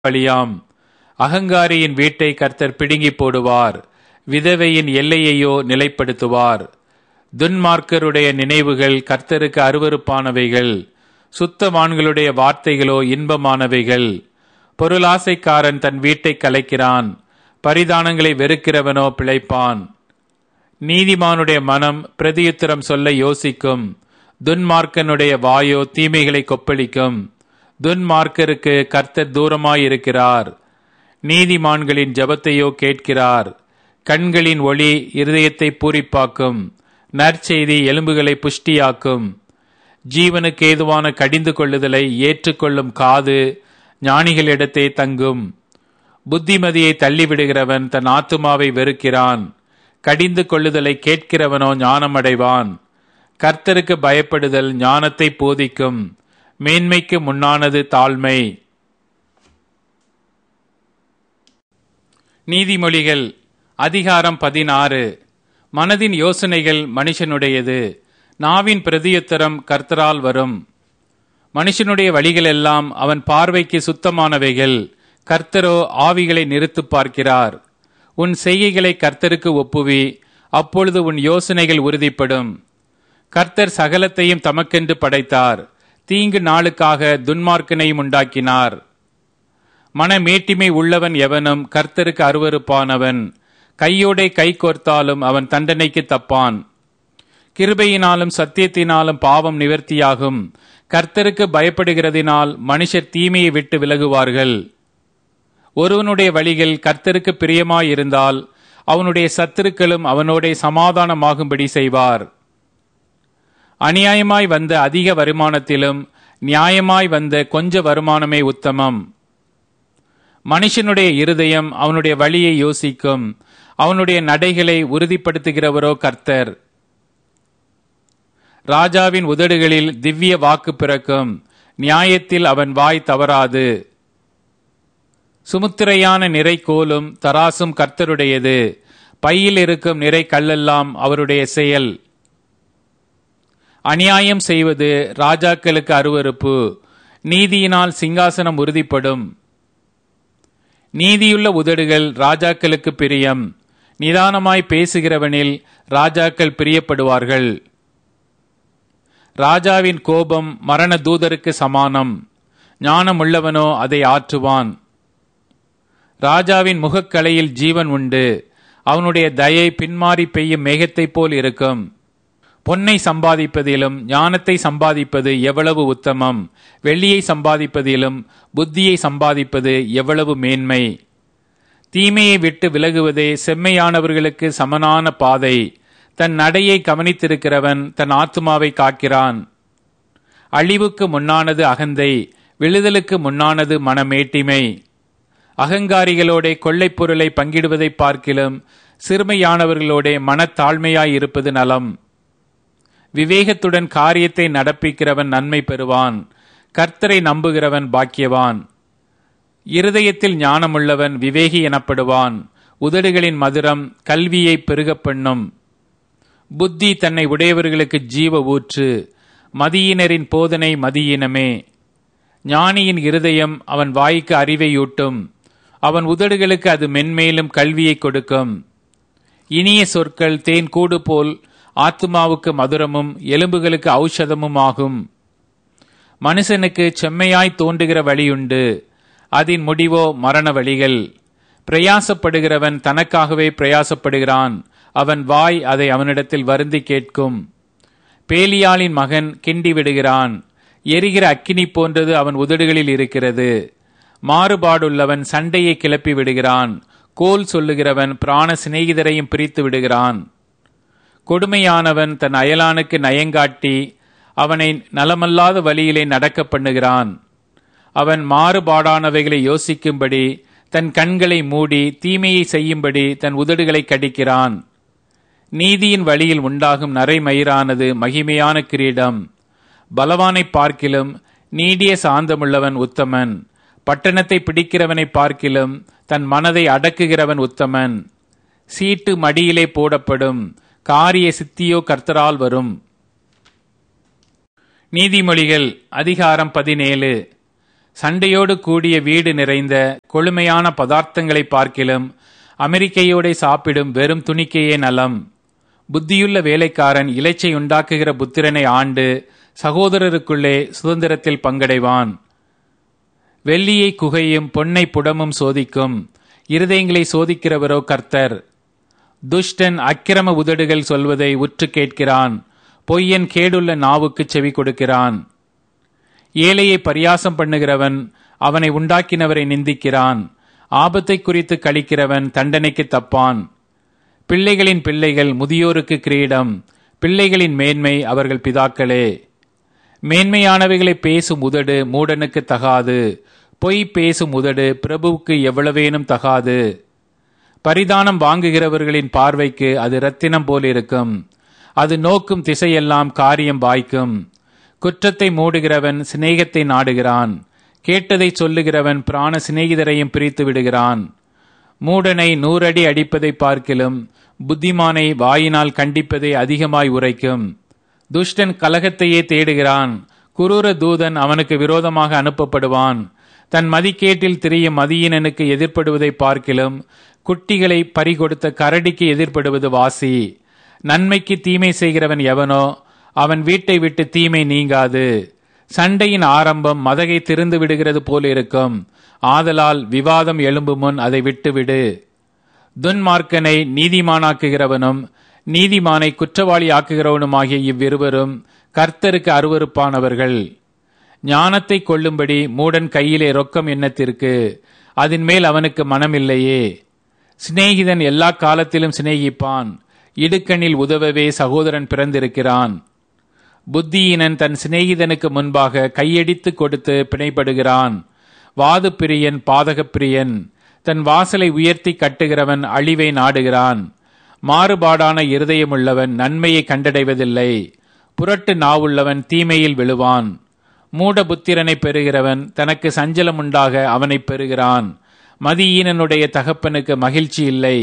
வழியாம் அகங்காரியின் வீட்டை கர்த்தர் பிடுங்கி போடுவார் விதவையின் எல்லையையோ நிலைப்படுத்துவார் துன்மார்க்கருடைய நினைவுகள் கர்த்தருக்கு அருவருப்பானவைகள் சுத்தவான்களுடைய வார்த்தைகளோ இன்பமானவைகள் பொருளாசைக்காரன் தன் வீட்டை கலைக்கிறான் பரிதானங்களை வெறுக்கிறவனோ பிழைப்பான் நீதிமானுடைய மனம் பிரதியுத்தரம் சொல்ல யோசிக்கும் துன்மார்க்கனுடைய வாயோ தீமைகளை கொப்பளிக்கும் துன்மார்க்கருக்கு கர்த்தர் தூரமாயிருக்கிறார் நீதிமான்களின் ஜபத்தையோ கேட்கிறார் கண்களின் ஒளி இருதயத்தை பூரிப்பாக்கும் நற்செய்தி எலும்புகளை புஷ்டியாக்கும் ஜீவனுக்கு ஏதுவான கடிந்து கொள்ளுதலை ஏற்றுக்கொள்ளும் காது ஞானிகளிடத்தே தங்கும் புத்திமதியை தள்ளிவிடுகிறவன் தன் ஆத்துமாவை வெறுக்கிறான் கடிந்து கொள்ளுதலை கேட்கிறவனோ ஞானமடைவான் கர்த்தருக்கு பயப்படுதல் ஞானத்தை போதிக்கும் மேன்மைக்கு முன்னானது தாழ்மை நீதிமொழிகள் அதிகாரம் பதினாறு மனதின் யோசனைகள் மனுஷனுடையது நாவின் பிரதியுத்தரம் கர்த்தரால் வரும் மனுஷனுடைய வழிகளெல்லாம் அவன் பார்வைக்கு சுத்தமானவைகள் கர்த்தரோ ஆவிகளை நிறுத்து பார்க்கிறார் உன் செய்கைகளை கர்த்தருக்கு ஒப்புவி அப்பொழுது உன் யோசனைகள் உறுதிப்படும் கர்த்தர் சகலத்தையும் தமக்கென்று படைத்தார் தீங்கு நாளுக்காக துன்மார்க்கனையும் உண்டாக்கினார் மனமேட்டிமை உள்ளவன் எவனும் கர்த்தருக்கு அருவருப்பானவன் கையோடே கை கோர்த்தாலும் அவன் தண்டனைக்கு தப்பான் கிருபையினாலும் சத்தியத்தினாலும் பாவம் நிவர்த்தியாகும் கர்த்தருக்கு பயப்படுகிறதினால் மனுஷர் தீமையை விட்டு விலகுவார்கள் ஒருவனுடைய வழிகள் கர்த்தருக்கு பிரியமாயிருந்தால் அவனுடைய சத்துருக்களும் அவனோட சமாதானமாகும்படி செய்வார் அநியாயமாய் வந்த அதிக வருமானத்திலும் நியாயமாய் வந்த கொஞ்ச வருமானமே உத்தமம் மனுஷனுடைய இருதயம் அவனுடைய வழியை யோசிக்கும் அவனுடைய நடைகளை உறுதிப்படுத்துகிறவரோ கர்த்தர் ராஜாவின் உதடுகளில் திவ்ய வாக்கு பிறக்கும் நியாயத்தில் அவன் வாய் தவறாது சுமுத்திரையான நிறை கோலும் தராசும் கர்த்தருடையது பையில் இருக்கும் நிறை கல்லெல்லாம் அவருடைய செயல் அநியாயம் செய்வது ராஜாக்களுக்கு அருவறுப்பு நீதியினால் சிங்காசனம் உறுதிப்படும் நீதியுள்ள உதடுகள் ராஜாக்களுக்கு பிரியம் நிதானமாய் பேசுகிறவனில் ராஜாக்கள் பிரியப்படுவார்கள் ராஜாவின் கோபம் மரண தூதருக்கு சமானம் ஞானமுள்ளவனோ அதை ஆற்றுவான் ராஜாவின் முகக்கலையில் ஜீவன் உண்டு அவனுடைய தயை பின்மாறி பெய்யும் மேகத்தைப் போல் இருக்கும் பொன்னை சம்பாதிப்பதிலும் ஞானத்தை சம்பாதிப்பது எவ்வளவு உத்தமம் வெள்ளியை சம்பாதிப்பதிலும் புத்தியை சம்பாதிப்பது எவ்வளவு மேன்மை தீமையை விட்டு விலகுவதே செம்மையானவர்களுக்கு சமனான பாதை தன் நடையை கவனித்திருக்கிறவன் தன் ஆத்மாவை காக்கிறான் அழிவுக்கு முன்னானது அகந்தை விழுதலுக்கு முன்னானது மனமேட்டிமை அகங்காரிகளோட கொள்ளைப் பொருளை பங்கிடுவதை பார்க்கிலும் சிறுமையானவர்களோட மனத்தாழ்மையாய் இருப்பது நலம் விவேகத்துடன் காரியத்தை நடப்பிக்கிறவன் நன்மை பெறுவான் கர்த்தரை நம்புகிறவன் பாக்கியவான் இருதயத்தில் ஞானமுள்ளவன் விவேகி எனப்படுவான் உதடுகளின் மதுரம் கல்வியை பெருகப் பண்ணும் புத்தி தன்னை உடையவர்களுக்கு ஜீவ ஊற்று மதியினரின் போதனை மதியினமே ஞானியின் இருதயம் அவன் வாய்க்கு அறிவையூட்டும் அவன் உதடுகளுக்கு அது மென்மேலும் கல்வியை கொடுக்கும் இனிய சொற்கள் தேன் கூடு போல் ஆத்மாவுக்கு மதுரமும் எலும்புகளுக்கு ஔஷதமும் ஆகும் மனுஷனுக்கு செம்மையாய் தோன்றுகிற வழியுண்டு அதன் முடிவோ மரண வழிகள் பிரயாசப்படுகிறவன் தனக்காகவே பிரயாசப்படுகிறான் அவன் வாய் அதை அவனிடத்தில் வருந்தி கேட்கும் பேலியாளின் மகன் கிண்டி விடுகிறான் எரிகிற அக்கினி போன்றது அவன் உதடுகளில் இருக்கிறது மாறுபாடுள்ளவன் சண்டையை கிளப்பி விடுகிறான் கோல் சொல்லுகிறவன் பிராண சிநேகிதரையும் பிரித்து விடுகிறான் கொடுமையானவன் தன் அயலானுக்கு நயங்காட்டி அவனை நலமல்லாத வழியிலே நடக்க பண்ணுகிறான் அவன் மாறுபாடானவைகளை யோசிக்கும்படி தன் கண்களை மூடி தீமையை செய்யும்படி தன் உதடுகளை கடிக்கிறான் நீதியின் வழியில் உண்டாகும் நரைமயிரானது மகிமையான கிரீடம் பலவானை பார்க்கிலும் நீடிய சாந்தமுள்ளவன் உத்தமன் பட்டணத்தை பிடிக்கிறவனை பார்க்கிலும் தன் மனதை அடக்குகிறவன் உத்தமன் சீட்டு மடியிலே போடப்படும் காரிய சித்தியோ கர்த்தரால் வரும் நீதிமொழிகள் அதிகாரம் பதினேழு சண்டையோடு கூடிய வீடு நிறைந்த கொழுமையான பதார்த்தங்களை பார்க்கிலும் அமெரிக்கையோடே சாப்பிடும் வெறும் துணிக்கையே நலம் புத்தியுள்ள வேலைக்காரன் இலைச்சை உண்டாக்குகிற புத்திரனை ஆண்டு சகோதரருக்குள்ளே சுதந்திரத்தில் பங்கடைவான் வெள்ளியை குகையும் பொன்னை புடமும் சோதிக்கும் இருதயங்களை சோதிக்கிறவரோ கர்த்தர் துஷ்டன் அக்கிரம உதடுகள் சொல்வதை உற்று கேட்கிறான் பொய்யன் கேடுள்ள நாவுக்கு செவி கொடுக்கிறான் ஏழையை பரியாசம் பண்ணுகிறவன் அவனை உண்டாக்கினவரை நிந்திக்கிறான் ஆபத்தை குறித்து கழிக்கிறவன் தண்டனைக்கு தப்பான் பிள்ளைகளின் பிள்ளைகள் முதியோருக்கு கிரீடம் பிள்ளைகளின் மேன்மை அவர்கள் பிதாக்களே மேன்மையானவைகளை பேசும் உதடு மூடனுக்கு தகாது பொய் பேசும் உதடு பிரபுவுக்கு எவ்வளவேனும் தகாது பரிதானம் வாங்குகிறவர்களின் பார்வைக்கு அது இரத்தினம் போல் இருக்கும் அது நோக்கும் திசையெல்லாம் காரியம் வாய்க்கும் குற்றத்தை மூடுகிறவன் சிநேகத்தை நாடுகிறான் கேட்டதை சொல்லுகிறவன் பிராண சிநேகிதரையும் பிரித்து விடுகிறான் மூடனை நூறடி அடிப்பதை பார்க்கிலும் புத்திமானை வாயினால் கண்டிப்பதை அதிகமாய் உரைக்கும் துஷ்டன் கலகத்தையே தேடுகிறான் குரூர தூதன் அவனுக்கு விரோதமாக அனுப்பப்படுவான் தன் மதிக்கேட்டில் திரியும் மதியினனுக்கு எதிர்ப்படுவதை பார்க்கிலும் குட்டிகளை பறிகொடுத்த கரடிக்கு எதிர்ப்படுவது வாசி நன்மைக்கு தீமை செய்கிறவன் எவனோ அவன் வீட்டை விட்டு தீமை நீங்காது சண்டையின் ஆரம்பம் மதகை திருந்து விடுகிறது போல் இருக்கும் ஆதலால் விவாதம் எழும்பு முன் அதை விட்டுவிடு துன்மார்க்கனை நீதிமானாக்குகிறவனும் நீதிமானை குற்றவாளி ஆக்குகிறவனுமாகிய இவ்விருவரும் கர்த்தருக்கு அருவருப்பானவர்கள் ஞானத்தை கொள்ளும்படி மூடன் கையிலே ரொக்கம் எண்ணத்திற்கு அதன் மேல் அவனுக்கு மனமில்லையே சிநேகிதன் எல்லா காலத்திலும் சிநேகிப்பான் இடுக்கணில் உதவவே சகோதரன் பிறந்திருக்கிறான் புத்தியினன் தன் சிநேகிதனுக்கு முன்பாக கையடித்து கொடுத்து பிணைப்படுகிறான் வாது பிரியன் பாதகப் பிரியன் தன் வாசலை உயர்த்தி கட்டுகிறவன் அழிவை நாடுகிறான் மாறுபாடான இருதயமுள்ளவன் நன்மையை கண்டடைவதில்லை புரட்டு நாவுள்ளவன் தீமையில் விழுவான் மூட புத்திரனை பெறுகிறவன் தனக்கு சஞ்சலம் உண்டாக அவனை பெறுகிறான் மதியீனனுடைய தகப்பனுக்கு மகிழ்ச்சி இல்லை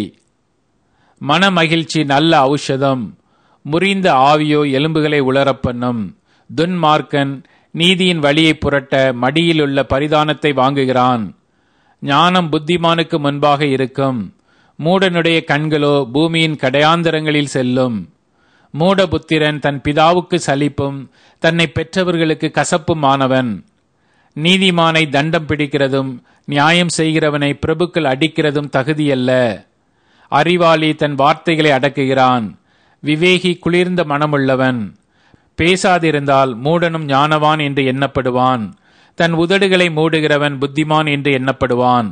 மன மகிழ்ச்சி நல்ல ஔஷதம் முறிந்த ஆவியோ எலும்புகளை உலரப் பண்ணும் துன்மார்க்கன் நீதியின் வழியை புரட்ட மடியிலுள்ள பரிதானத்தை வாங்குகிறான் ஞானம் புத்திமானுக்கு முன்பாக இருக்கும் மூடனுடைய கண்களோ பூமியின் கடையாந்தரங்களில் செல்லும் மூடபுத்திரன் தன் பிதாவுக்கு சலிப்பும் தன்னை பெற்றவர்களுக்கு கசப்பும் ஆனவன் நீதிமானை தண்டம் பிடிக்கிறதும் நியாயம் செய்கிறவனை பிரபுக்கள் அடிக்கிறதும் தகுதியல்ல அறிவாளி தன் வார்த்தைகளை அடக்குகிறான் விவேகி குளிர்ந்த மனமுள்ளவன் பேசாதிருந்தால் மூடனும் ஞானவான் என்று எண்ணப்படுவான் தன் உதடுகளை மூடுகிறவன் புத்திமான் என்று எண்ணப்படுவான்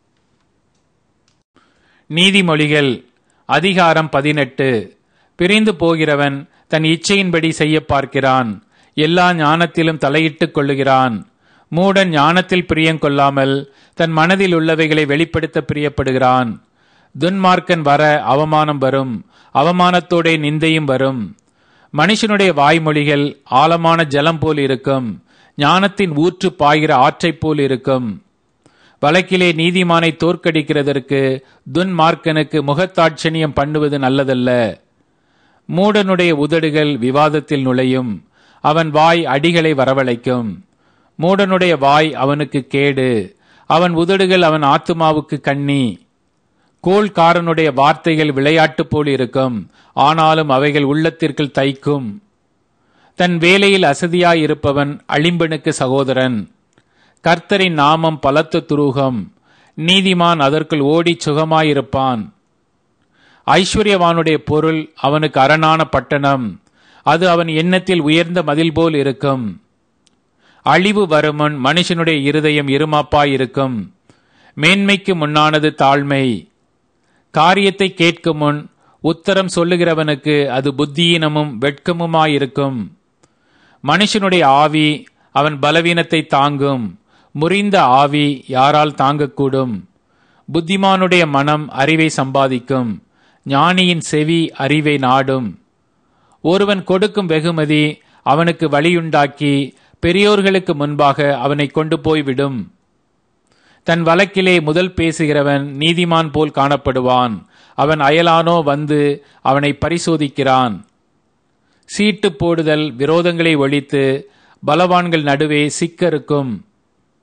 நீதிமொழிகள் அதிகாரம் பதினெட்டு பிரிந்து போகிறவன் தன் இச்சையின்படி செய்ய பார்க்கிறான் எல்லா ஞானத்திலும் தலையிட்டுக் கொள்ளுகிறான் மூடன் ஞானத்தில் பிரியங்கொள்ளாமல் தன் மனதில் உள்ளவைகளை வெளிப்படுத்த பிரியப்படுகிறான் துன்மார்க்கன் வர அவமானம் வரும் அவமானத்தோட நிந்தையும் வரும் மனுஷனுடைய வாய்மொழிகள் ஆழமான ஜலம் போல் இருக்கும் ஞானத்தின் ஊற்று பாய்கிற ஆற்றைப் போல் இருக்கும் வழக்கிலே நீதிமானை தோற்கடிக்கிறதற்கு துன்மார்க்கனுக்கு முகத்தாட்சணியம் பண்ணுவது நல்லதல்ல மூடனுடைய உதடுகள் விவாதத்தில் நுழையும் அவன் வாய் அடிகளை வரவழைக்கும் மூடனுடைய வாய் அவனுக்கு கேடு அவன் உதடுகள் அவன் ஆத்துமாவுக்கு கண்ணி கோள்காரனுடைய வார்த்தைகள் விளையாட்டு போல் இருக்கும் ஆனாலும் அவைகள் உள்ளத்திற்குள் தைக்கும் தன் வேலையில் அசதியாயிருப்பவன் அழிம்பனுக்கு சகோதரன் கர்த்தரின் நாமம் பலத்த துருகம் நீதிமான் அதற்குள் ஓடிச் சுகமாயிருப்பான் ஐஸ்வர்யவானுடைய பொருள் அவனுக்கு அரணான பட்டணம் அது அவன் எண்ணத்தில் உயர்ந்த மதில் போல் இருக்கும் அழிவு வருமுன் மனுஷனுடைய இருதயம் இருமாப்பாயிருக்கும் மேன்மைக்கு முன்னானது தாழ்மை காரியத்தை கேட்கும் முன் உத்தரம் சொல்லுகிறவனுக்கு அது புத்தியீனமும் வெட்கமுமாயிருக்கும் மனுஷனுடைய ஆவி அவன் பலவீனத்தை தாங்கும் முறிந்த ஆவி யாரால் தாங்கக்கூடும் புத்திமானுடைய மனம் அறிவை சம்பாதிக்கும் ஞானியின் செவி அறிவை நாடும் ஒருவன் கொடுக்கும் வெகுமதி அவனுக்கு வழியுண்டாக்கி பெரியோர்களுக்கு முன்பாக அவனை கொண்டு போய்விடும் தன் வழக்கிலே முதல் பேசுகிறவன் நீதிமான் போல் காணப்படுவான் அவன் அயலானோ வந்து அவனை பரிசோதிக்கிறான் சீட்டு போடுதல் விரோதங்களை ஒழித்து பலவான்கள் நடுவே சிக்கருக்கும்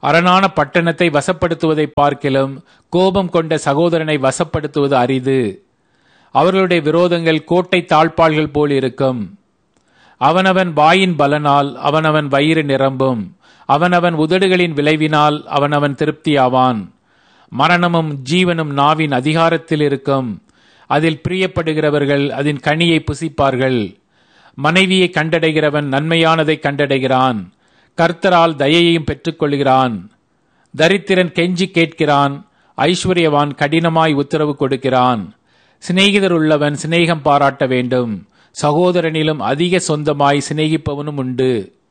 அரணான பட்டணத்தை வசப்படுத்துவதை பார்க்கிலும் கோபம் கொண்ட சகோதரனை வசப்படுத்துவது அரிது அவர்களுடைய விரோதங்கள் கோட்டை தாழ்பாள்கள் போல் இருக்கும் அவனவன் வாயின் பலனால் அவனவன் வயிறு நிரம்பும் அவனவன் உதடுகளின் விளைவினால் அவனவன் திருப்தியாவான் மரணமும் ஜீவனும் நாவின் அதிகாரத்தில் இருக்கும் அதில் பிரியப்படுகிறவர்கள் அதன் கனியை புசிப்பார்கள் மனைவியை கண்டடைகிறவன் நன்மையானதை கண்டடைகிறான் கர்த்தரால் தயையையும் பெற்றுக்கொள்கிறான் தரித்திரன் கெஞ்சி கேட்கிறான் ஐஸ்வர்யவான் கடினமாய் உத்தரவு கொடுக்கிறான் சிநேகிதர் உள்ளவன் சிநேகம் பாராட்ட வேண்டும் சகோதரனிலும் அதிக சொந்தமாய் சிநேகிப்பவனும் உண்டு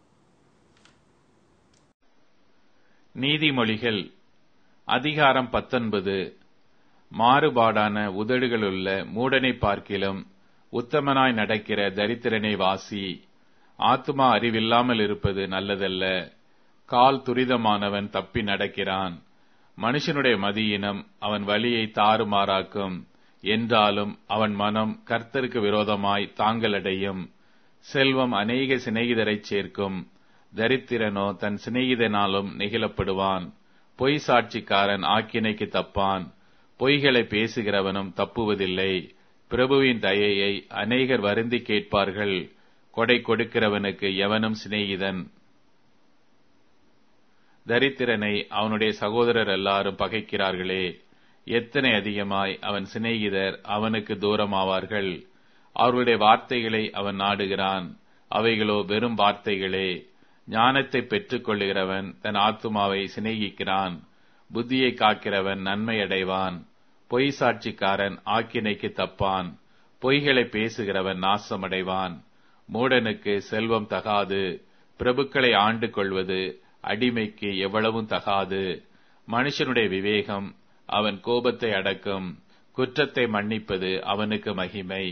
நீதிமொழிகள் அதிகாரம் பத்தொன்பது மாறுபாடான உதடுகளுள்ள மூடனை பார்க்கிலும் உத்தமனாய் நடக்கிற தரித்திரனை வாசி ஆத்மா அறிவில்லாமல் இருப்பது நல்லதல்ல கால் துரிதமானவன் தப்பி நடக்கிறான் மனுஷனுடைய மதியினம் அவன் வழியை தாறுமாறாக்கும் என்றாலும் அவன் மனம் கர்த்தருக்கு விரோதமாய் தாங்களடையும் செல்வம் அநேக சிநேகிதரைச் சேர்க்கும் தரித்திரனோ தன் சிநேகிதனாலும் நெகிழப்படுவான் பொய் சாட்சிக்காரன் ஆக்கினைக்கு தப்பான் பொய்களை பேசுகிறவனும் தப்புவதில்லை பிரபுவின் தயையை அநேகர் வருந்தி கேட்பார்கள் கொடை கொடுக்கிறவனுக்கு எவனும் சிநேகிதன் தரித்திரனை அவனுடைய சகோதரர் எல்லாரும் பகைக்கிறார்களே எத்தனை அதிகமாய் அவன் சிநேகிதர் அவனுக்கு தூரமாவார்கள் அவர்களுடைய வார்த்தைகளை அவன் நாடுகிறான் அவைகளோ வெறும் வார்த்தைகளே ஞானத்தை பெற்றுக் கொள்ளுகிறவன் தன் ஆத்துமாவை சிநேகிக்கிறான் புத்தியை காக்கிறவன் நன்மை அடைவான் பொய் சாட்சிக்காரன் ஆக்கினைக்கு தப்பான் பொய்களை பேசுகிறவன் நாசமடைவான் மூடனுக்கு செல்வம் தகாது பிரபுக்களை ஆண்டு கொள்வது அடிமைக்கு எவ்வளவும் தகாது மனுஷனுடைய விவேகம் அவன் கோபத்தை அடக்கும் குற்றத்தை மன்னிப்பது அவனுக்கு மகிமை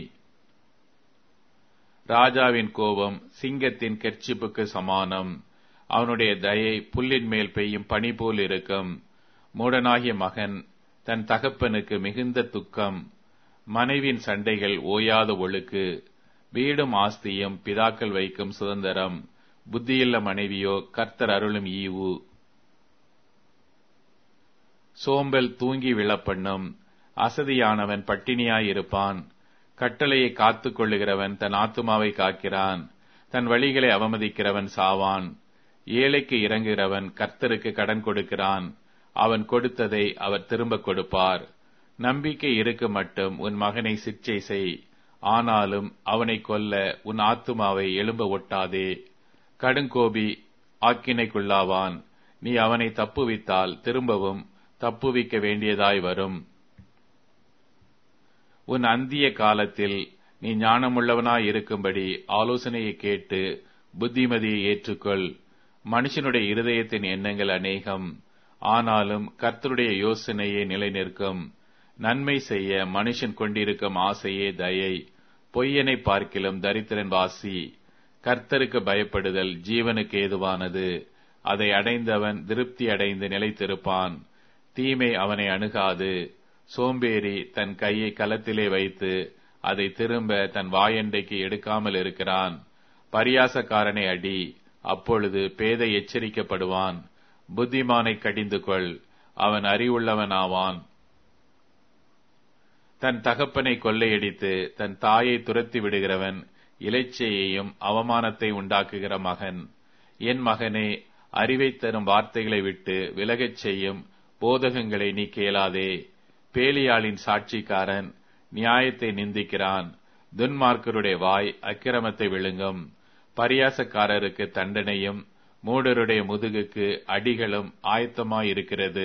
ராஜாவின் கோபம் சிங்கத்தின் கெர்ச்சிப்புக்கு சமானம் அவனுடைய தயை புல்லின் மேல் பெய்யும் பனி போல் இருக்கும் மூடனாகிய மகன் தன் தகப்பனுக்கு மிகுந்த துக்கம் மனைவின் சண்டைகள் ஓயாத ஒழுக்கு வீடும் ஆஸ்தியும் பிதாக்கள் வைக்கும் சுதந்திரம் புத்தியுள்ள மனைவியோ கர்த்தர் அருளும் ஈவு சோம்பல் தூங்கி விழப்பண்ணும் அசதியானவன் பட்டினியாயிருப்பான் கட்டளையை காத்துக் கொள்ளுகிறவன் தன் ஆத்துமாவை காக்கிறான் தன் வழிகளை அவமதிக்கிறவன் சாவான் ஏழைக்கு இறங்குகிறவன் கர்த்தருக்கு கடன் கொடுக்கிறான் அவன் கொடுத்ததை அவர் திரும்ப கொடுப்பார் நம்பிக்கை இருக்கு மட்டும் உன் மகனை சிற்சை செய் ஆனாலும் அவனை கொல்ல உன் ஆத்துமாவை எழும்ப ஒட்டாதே கடுங்கோபி ஆக்கினைக்குள்ளாவான் நீ அவனை தப்புவித்தால் திரும்பவும் தப்புவிக்க வேண்டியதாய் வரும் உன் அந்திய காலத்தில் நீ ஞானமுள்ளவனாய் இருக்கும்படி ஆலோசனையை கேட்டு புத்திமதியை ஏற்றுக்கொள் மனுஷனுடைய இருதயத்தின் எண்ணங்கள் அநேகம் ஆனாலும் கர்த்தருடைய யோசனையே நிலை நிற்கும் நன்மை செய்ய மனுஷன் கொண்டிருக்கும் ஆசையே தயை பொய்யனை பார்க்கிலும் தரித்திரன் வாசி கர்த்தருக்கு பயப்படுதல் ஜீவனுக்கு ஏதுவானது அதை அடைந்தவன் திருப்தி அடைந்து நிலைத்திருப்பான் தீமை அவனை அணுகாது சோம்பேறி தன் கையை கலத்திலே வைத்து அதை திரும்ப தன் வாயண்டைக்கு எடுக்காமல் இருக்கிறான் பரியாசக்காரனை அடி அப்பொழுது பேதை எச்சரிக்கப்படுவான் புத்திமானை கடிந்து கொள் அவன் அறிவுள்ளவனாவான் தன் தகப்பனை கொள்ளையடித்து தன் தாயை துரத்தி விடுகிறவன் இலைச்சையையும் அவமானத்தை உண்டாக்குகிற மகன் என் மகனே அறிவை தரும் வார்த்தைகளை விட்டு விலகச் செய்யும் போதகங்களை நீ கேளாதே பேலியாளின் சாட்சிக்காரன் நியாயத்தை நிந்திக்கிறான் துன்மார்க்கருடைய வாய் அக்கிரமத்தை விழுங்கும் பரியாசக்காரருக்கு தண்டனையும் மூடருடைய முதுகுக்கு அடிகளும் ஆயத்தமாயிருக்கிறது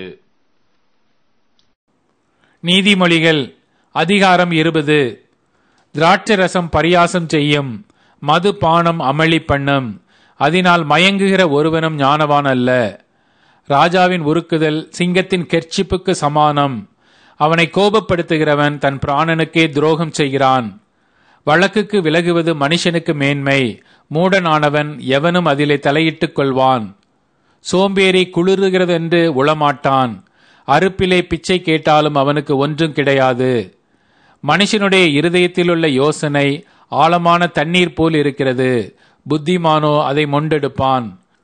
நீதிமொழிகள் அதிகாரம் இருபது திராட்சரசம் பரியாசம் செய்யும் மது பானம் அமளி பண்ணும் அதனால் மயங்குகிற ஒருவனும் ஞானவான் அல்ல ராஜாவின் உருக்குதல் சிங்கத்தின் கெர்ச்சிப்புக்கு சமானம் அவனை கோபப்படுத்துகிறவன் தன் பிராணனுக்கே துரோகம் செய்கிறான் வழக்குக்கு விலகுவது மனுஷனுக்கு மேன்மை மூடனானவன் எவனும் அதிலே தலையிட்டுக் கொள்வான் சோம்பேறி குளிருகிறதென்று உளமாட்டான் அறுப்பிலே பிச்சை கேட்டாலும் அவனுக்கு ஒன்றும் கிடையாது மனுஷனுடைய இருதயத்திலுள்ள யோசனை ஆழமான தண்ணீர் போல் இருக்கிறது புத்திமானோ அதை மொண்டெடுப்பான்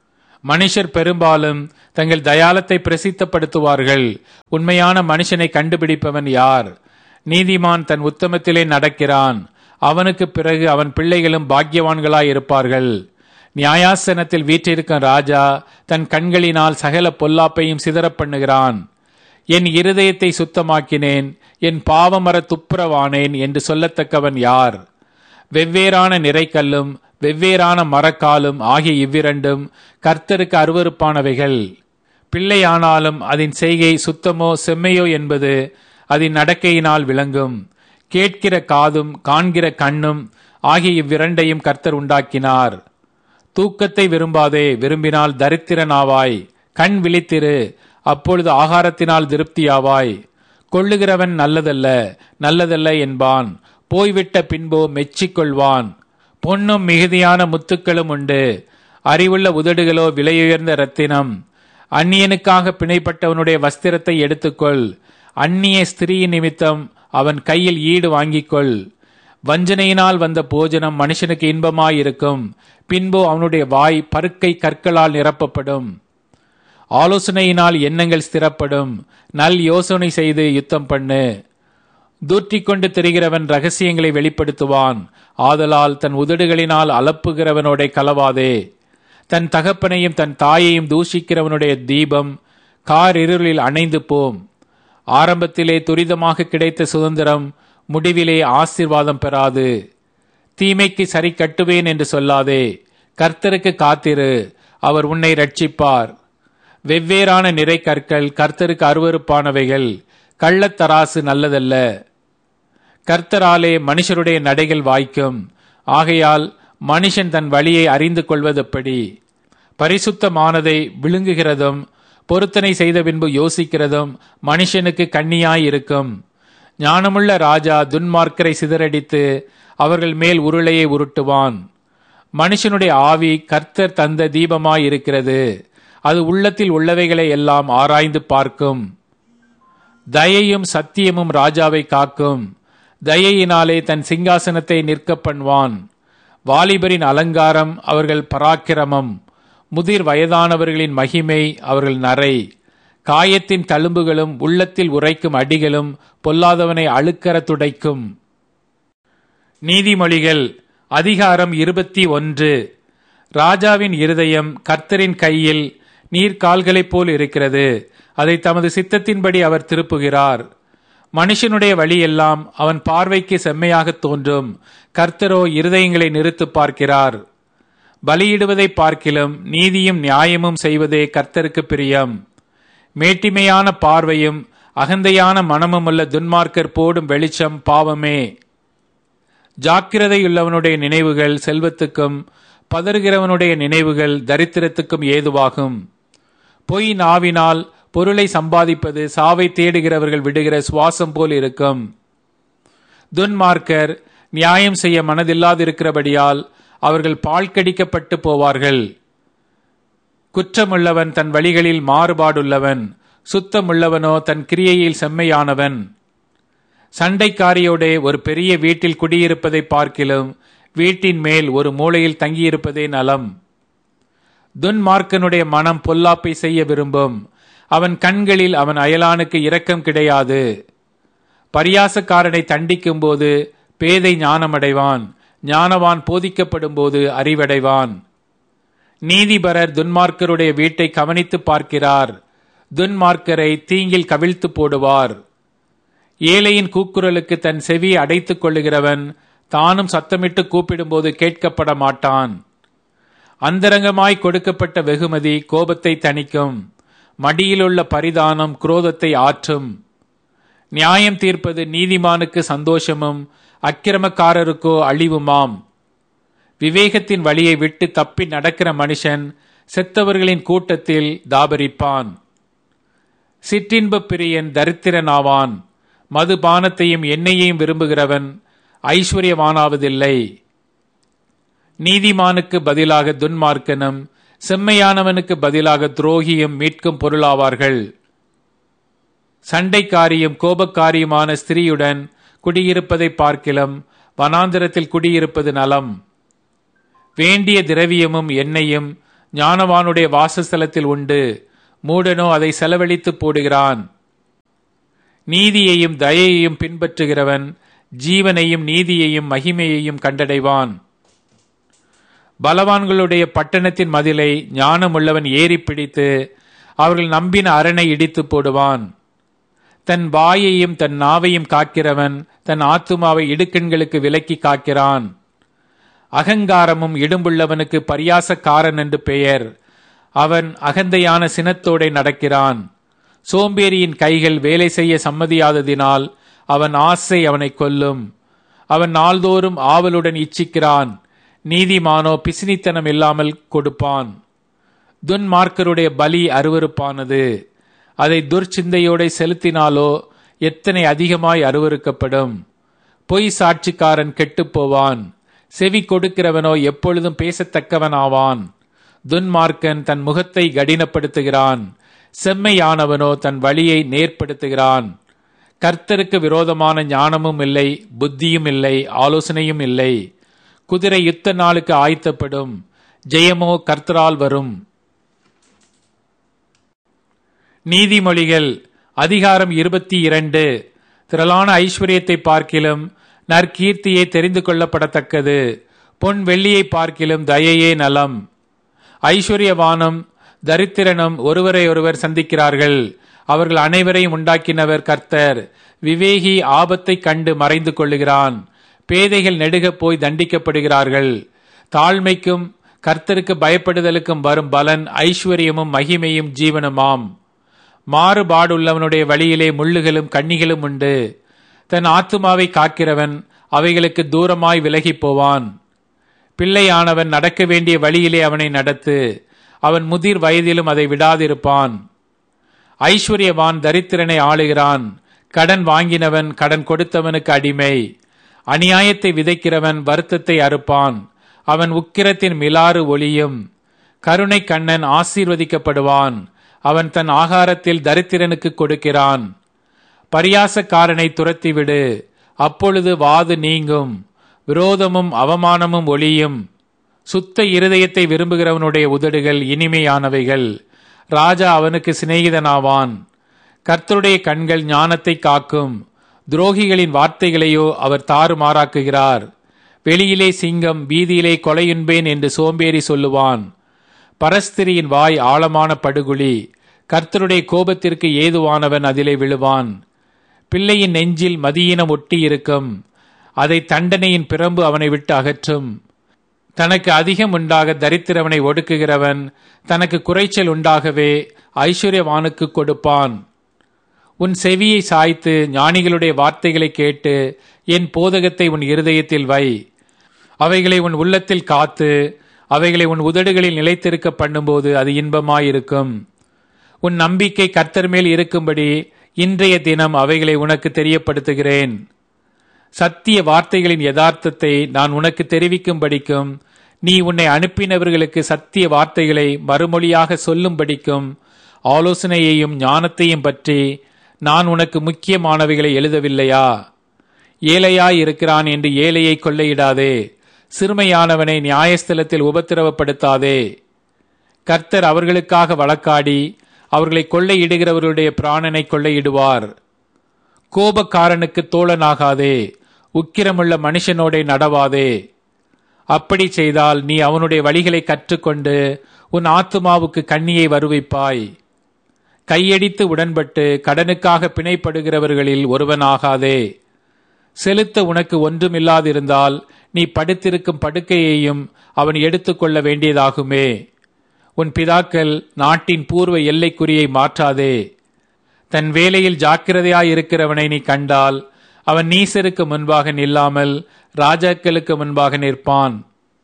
மனுஷர் பெரும்பாலும் தங்கள் தயாளத்தை பிரசித்தப்படுத்துவார்கள் உண்மையான மனுஷனை கண்டுபிடிப்பவன் யார் நீதிமான் தன் உத்தமத்திலே நடக்கிறான் அவனுக்கு பிறகு அவன் பிள்ளைகளும் பாக்கியவான்களாய் இருப்பார்கள் நியாயாசனத்தில் வீற்றிருக்கும் ராஜா தன் கண்களினால் சகல பொல்லாப்பையும் சிதறப் பண்ணுகிறான் என் இருதயத்தை சுத்தமாக்கினேன் என் பாவமர துப்புரவானேன் என்று சொல்லத்தக்கவன் யார் வெவ்வேறான நிறைக்கல்லும் வெவ்வேறான மரக்காலும் ஆகிய இவ்விரண்டும் கர்த்தருக்கு அருவருப்பானவைகள் பிள்ளையானாலும் அதன் செய்கை சுத்தமோ செம்மையோ என்பது அதன் நடக்கையினால் விளங்கும் கேட்கிற காதும் காண்கிற கண்ணும் ஆகிய இவ்விரண்டையும் கர்த்தர் உண்டாக்கினார் தூக்கத்தை விரும்பாதே விரும்பினால் தரித்திரனாவாய் கண் விழித்திரு அப்பொழுது ஆகாரத்தினால் திருப்தியாவாய் கொள்ளுகிறவன் நல்லதல்ல நல்லதல்ல என்பான் போய்விட்ட பின்போ மெச்சிக்கொள்வான் பொன்னும் மிகுதியான முத்துக்களும் உண்டு அறிவுள்ள உதடுகளோ விலையுயர்ந்த ரத்தினம் அந்நியனுக்காக பிணைப்பட்டவனுடைய வஸ்திரத்தை எடுத்துக்கொள் அந்நிய ஸ்திரீயின் நிமித்தம் அவன் கையில் ஈடு வாங்கிக்கொள் வஞ்சனையினால் வந்த போஜனம் மனுஷனுக்கு இன்பமாயிருக்கும் பின்பு அவனுடைய வாய் பருக்கை கற்களால் நிரப்பப்படும் ஆலோசனையினால் எண்ணங்கள் ஸ்திரப்படும் நல் யோசனை செய்து யுத்தம் பண்ணு தூற்றிக் கொண்டு திரிகிறவன் ரகசியங்களை வெளிப்படுத்துவான் ஆதலால் தன் உதடுகளினால் அலப்புகிறவனோட கலவாதே தன் தகப்பனையும் தன் தாயையும் தூஷிக்கிறவனுடைய தீபம் கார் இருளில் அணைந்து போம் ஆரம்பத்திலே துரிதமாக கிடைத்த சுதந்திரம் முடிவிலே ஆசீர்வாதம் பெறாது தீமைக்கு சரி கட்டுவேன் என்று சொல்லாதே கர்த்தருக்கு காத்திரு அவர் உன்னை ரட்சிப்பார் வெவ்வேறான நிறை கற்கள் கர்த்தருக்கு அருவருப்பானவைகள் கள்ளத்தராசு நல்லதல்ல கர்த்தராலே மனுஷருடைய நடைகள் வாய்க்கும் ஆகையால் மனுஷன் தன் வழியை அறிந்து கொள்வதெப்படி பரிசுத்தமானதை விழுங்குகிறதும் பொருத்தனை செய்த பின்பு யோசிக்கிறதும் மனுஷனுக்கு கண்ணியாயிருக்கும் ஞானமுள்ள ராஜா துன்மார்க்கரை சிதறடித்து அவர்கள் மேல் உருளையை உருட்டுவான் மனுஷனுடைய ஆவி கர்த்தர் தந்த தீபமாயிருக்கிறது அது உள்ளத்தில் உள்ளவைகளை எல்லாம் ஆராய்ந்து பார்க்கும் தயையும் சத்தியமும் ராஜாவை காக்கும் தயையினாலே தன் சிங்காசனத்தை நிற்க பண்ணுவான் வாலிபரின் அலங்காரம் அவர்கள் பராக்கிரமம் முதிர் வயதானவர்களின் மகிமை அவர்கள் நரை காயத்தின் தழும்புகளும் உள்ளத்தில் உரைக்கும் அடிகளும் பொல்லாதவனை அழுக்கற துடைக்கும் நீதிமொழிகள் அதிகாரம் இருபத்தி ஒன்று ராஜாவின் இருதயம் கர்த்தரின் கையில் நீர்கால்களைப் போல் இருக்கிறது அதை தமது சித்தத்தின்படி அவர் திருப்புகிறார் மனுஷனுடைய வழியெல்லாம் அவன் பார்வைக்கு செம்மையாக தோன்றும் கர்த்தரோ இருதயங்களை நிறுத்து பார்க்கிறார் பலியிடுவதை பார்க்கிலும் நீதியும் நியாயமும் செய்வதே கர்த்தருக்கு பிரியம் மேட்டிமையான பார்வையும் அகந்தையான மனமும் உள்ள துன்மார்க்கர் போடும் வெளிச்சம் பாவமே ஜாக்கிரதையுள்ளவனுடைய நினைவுகள் செல்வத்துக்கும் பதறுகிறவனுடைய நினைவுகள் தரித்திரத்துக்கும் ஏதுவாகும் பொய் நாவினால் பொருளை சம்பாதிப்பது சாவை தேடுகிறவர்கள் விடுகிற சுவாசம் போல் இருக்கும் துன்மார்க்கர் நியாயம் செய்ய மனதில்லாதிருக்கிறபடியால் அவர்கள் பாழ்கடிக்கப்பட்டு போவார்கள் குற்றமுள்ளவன் தன் வழிகளில் மாறுபாடுள்ளவன் சுத்தமுள்ளவனோ தன் கிரியையில் செம்மையானவன் சண்டைக்காரியோடே ஒரு பெரிய வீட்டில் குடியிருப்பதை பார்க்கிலும் வீட்டின் மேல் ஒரு மூலையில் தங்கியிருப்பதே நலம் துன்மார்க்கனுடைய மனம் பொல்லாப்பை செய்ய விரும்பும் அவன் கண்களில் அவன் அயலானுக்கு இரக்கம் கிடையாது பரியாசக்காரனை தண்டிக்கும் போது பேதை ஞானமடைவான் ஞானவான் போதிக்கப்படும் போது அறிவடைவான் நீதிபரர் துன்மார்க்கருடைய வீட்டை கவனித்து பார்க்கிறார் துன்மார்க்கரை தீங்கில் கவிழ்த்து போடுவார் ஏழையின் கூக்குரலுக்கு தன் செவியை அடைத்துக் கொள்ளுகிறவன் தானும் சத்தமிட்டு கூப்பிடும்போது கேட்கப்பட மாட்டான் அந்தரங்கமாய் கொடுக்கப்பட்ட வெகுமதி கோபத்தை தணிக்கும் மடியிலுள்ள பரிதானம் குரோதத்தை ஆற்றும் நியாயம் தீர்ப்பது நீதிமானுக்கு சந்தோஷமும் அக்கிரமக்காரருக்கோ அழிவுமாம் விவேகத்தின் வழியை விட்டு தப்பி நடக்கிற மனுஷன் செத்தவர்களின் கூட்டத்தில் தாபரிப்பான் சிற்றின்ப பிரியன் தரித்திரனாவான் மதுபானத்தையும் எண்ணெயையும் விரும்புகிறவன் ஐஸ்வர்யவானாவதில்லை நீதிமானுக்கு பதிலாக துன்மார்க்கனும் செம்மையானவனுக்கு பதிலாக துரோகியும் மீட்கும் பொருளாவார்கள் சண்டைக்காரியும் கோபக்காரியுமான ஸ்திரீயுடன் குடியிருப்பதை பார்க்கிலும் வனாந்திரத்தில் குடியிருப்பது நலம் வேண்டிய திரவியமும் எண்ணெயும் ஞானவானுடைய வாசஸ்தலத்தில் உண்டு மூடனோ அதை செலவழித்து போடுகிறான் நீதியையும் தயையையும் பின்பற்றுகிறவன் ஜீவனையும் நீதியையும் மகிமையையும் கண்டடைவான் பலவான்களுடைய பட்டணத்தின் மதிலை ஞானமுள்ளவன் ஏறி பிடித்து அவர்கள் நம்பின அரணை இடித்து போடுவான் தன் வாயையும் தன் நாவையும் காக்கிறவன் தன் ஆத்துமாவை இடுக்கண்களுக்கு விலக்கி காக்கிறான் அகங்காரமும் இடும்புள்ளவனுக்கு பரியாசக்காரன் என்று பெயர் அவன் அகந்தையான சினத்தோடே நடக்கிறான் சோம்பேறியின் கைகள் வேலை செய்ய சம்மதியாததினால் அவன் ஆசை அவனை கொல்லும் அவன் நாள்தோறும் ஆவலுடன் இச்சிக்கிறான் நீதிமானோ பிசினித்தனம் இல்லாமல் கொடுப்பான் துன்மார்க்கருடைய பலி அருவருப்பானது அதை துர்ச்சிந்தையோட செலுத்தினாலோ எத்தனை அதிகமாய் அருவருக்கப்படும் பொய் சாட்சிக்காரன் கெட்டுப் போவான் செவி கொடுக்கிறவனோ எப்பொழுதும் பேசத்தக்கவன் ஆவான் துன்மார்க்கன் தன் முகத்தை கடினப்படுத்துகிறான் செம்மையானவனோ தன் வழியை நேர்படுத்துகிறான் கர்த்தருக்கு விரோதமான ஞானமும் இல்லை புத்தியும் இல்லை ஆலோசனையும் இல்லை குதிரை யுத்த நாளுக்கு ஆயத்தப்படும் ஜெயமோ கர்த்தரால் வரும் நீதிமொழிகள் அதிகாரம் இருபத்தி இரண்டு திரளான ஐஸ்வர்யத்தை பார்க்கிலும் நற்கீர்த்தியை தெரிந்து கொள்ளப்படத்தக்கது பொன் வெள்ளியை பார்க்கிலும் தயையே நலம் ஐஸ்வர்யவானும் தரித்திரனும் ஒருவரை ஒருவர் சந்திக்கிறார்கள் அவர்கள் அனைவரையும் உண்டாக்கினவர் கர்த்தர் விவேகி ஆபத்தை கண்டு மறைந்து கொள்ளுகிறான் பேதைகள் நெடுக போய் தண்டிக்கப்படுகிறார்கள் தாழ்மைக்கும் கர்த்தருக்கு பயப்படுதலுக்கும் வரும் பலன் ஐஸ்வர்யமும் மகிமையும் ஜீவனுமாம் மாறுபாடுள்ளவனுடைய வழியிலே முள்ளுகளும் கண்ணிகளும் உண்டு தன் ஆத்துமாவை காக்கிறவன் அவைகளுக்கு தூரமாய் விலகிப் போவான் பிள்ளையானவன் நடக்க வேண்டிய வழியிலே அவனை நடத்து அவன் முதிர் வயதிலும் அதை விடாதிருப்பான் ஐஸ்வர்யவான் தரித்திரனை ஆளுகிறான் கடன் வாங்கினவன் கடன் கொடுத்தவனுக்கு அடிமை அநியாயத்தை விதைக்கிறவன் வருத்தத்தை அறுப்பான் அவன் உக்கிரத்தின் மிலாறு ஒளியும் கருணை கண்ணன் ஆசீர்வதிக்கப்படுவான் அவன் தன் ஆகாரத்தில் தரித்திரனுக்கு கொடுக்கிறான் பரியாசக்காரனை துரத்திவிடு அப்பொழுது வாது நீங்கும் விரோதமும் அவமானமும் ஒளியும் சுத்த இருதயத்தை விரும்புகிறவனுடைய உதடுகள் இனிமையானவைகள் ராஜா அவனுக்கு சிநேகிதனாவான் கர்த்தருடைய கண்கள் ஞானத்தை காக்கும் துரோகிகளின் வார்த்தைகளையோ அவர் தாறுமாறாக்குகிறார் வெளியிலே சிங்கம் வீதியிலே கொலையுண்பேன் என்று சோம்பேறி சொல்லுவான் பரஸ்திரியின் வாய் ஆழமான படுகுழி கர்த்தருடைய கோபத்திற்கு ஏதுவானவன் அதிலே விழுவான் பிள்ளையின் நெஞ்சில் மதியினம் ஒட்டி இருக்கும் அதை தண்டனையின் பிரம்பு அவனை விட்டு அகற்றும் தனக்கு அதிகம் உண்டாக தரித்திரவனை ஒடுக்குகிறவன் தனக்கு குறைச்சல் உண்டாகவே ஐஸ்வர்யவானுக்கு கொடுப்பான் உன் செவியை சாய்த்து ஞானிகளுடைய வார்த்தைகளை கேட்டு என் போதகத்தை உன் இருதயத்தில் வை அவைகளை உன் உள்ளத்தில் காத்து அவைகளை உன் உதடுகளில் நிலைத்திருக்க பண்ணும்போது அது இன்பமாயிருக்கும் உன் நம்பிக்கை கர்த்தர் மேல் இருக்கும்படி இன்றைய தினம் அவைகளை உனக்கு தெரியப்படுத்துகிறேன் சத்திய வார்த்தைகளின் யதார்த்தத்தை நான் உனக்கு தெரிவிக்கும்படிக்கும் நீ உன்னை அனுப்பினவர்களுக்கு சத்திய வார்த்தைகளை மறுமொழியாக சொல்லும்படிக்கும் ஆலோசனையையும் ஞானத்தையும் பற்றி நான் உனக்கு முக்கியமானவைகளை எழுதவில்லையா ஏழையாய் இருக்கிறான் என்று ஏழையை கொள்ளையிடாதே சிறுமையானவனை நியாயஸ்தலத்தில் உபத்திரவப்படுத்தாதே கர்த்தர் அவர்களுக்காக வழக்காடி அவர்களை கொள்ளையிடுகிறவர்களுடைய பிராணனை கொள்ளையிடுவார் கோபக்காரனுக்கு தோழனாகாதே உக்கிரமுள்ள மனுஷனோட நடவாதே அப்படி செய்தால் நீ அவனுடைய வழிகளை கற்றுக்கொண்டு உன் ஆத்துமாவுக்கு கண்ணியை வருவிப்பாய் கையடித்து உடன்பட்டு கடனுக்காக பிணைப்படுகிறவர்களில் ஒருவனாகாதே செலுத்த உனக்கு ஒன்றுமில்லாதிருந்தால் நீ படுத்திருக்கும் படுக்கையையும் அவன் எடுத்துக்கொள்ள வேண்டியதாகுமே உன் பிதாக்கள் நாட்டின் பூர்வ எல்லைக்குறியை மாற்றாதே தன் வேலையில் ஜாக்கிரதையாய் இருக்கிறவனை நீ கண்டால் அவன் நீசருக்கு முன்பாக நில்லாமல் ராஜாக்களுக்கு முன்பாக நிற்பான்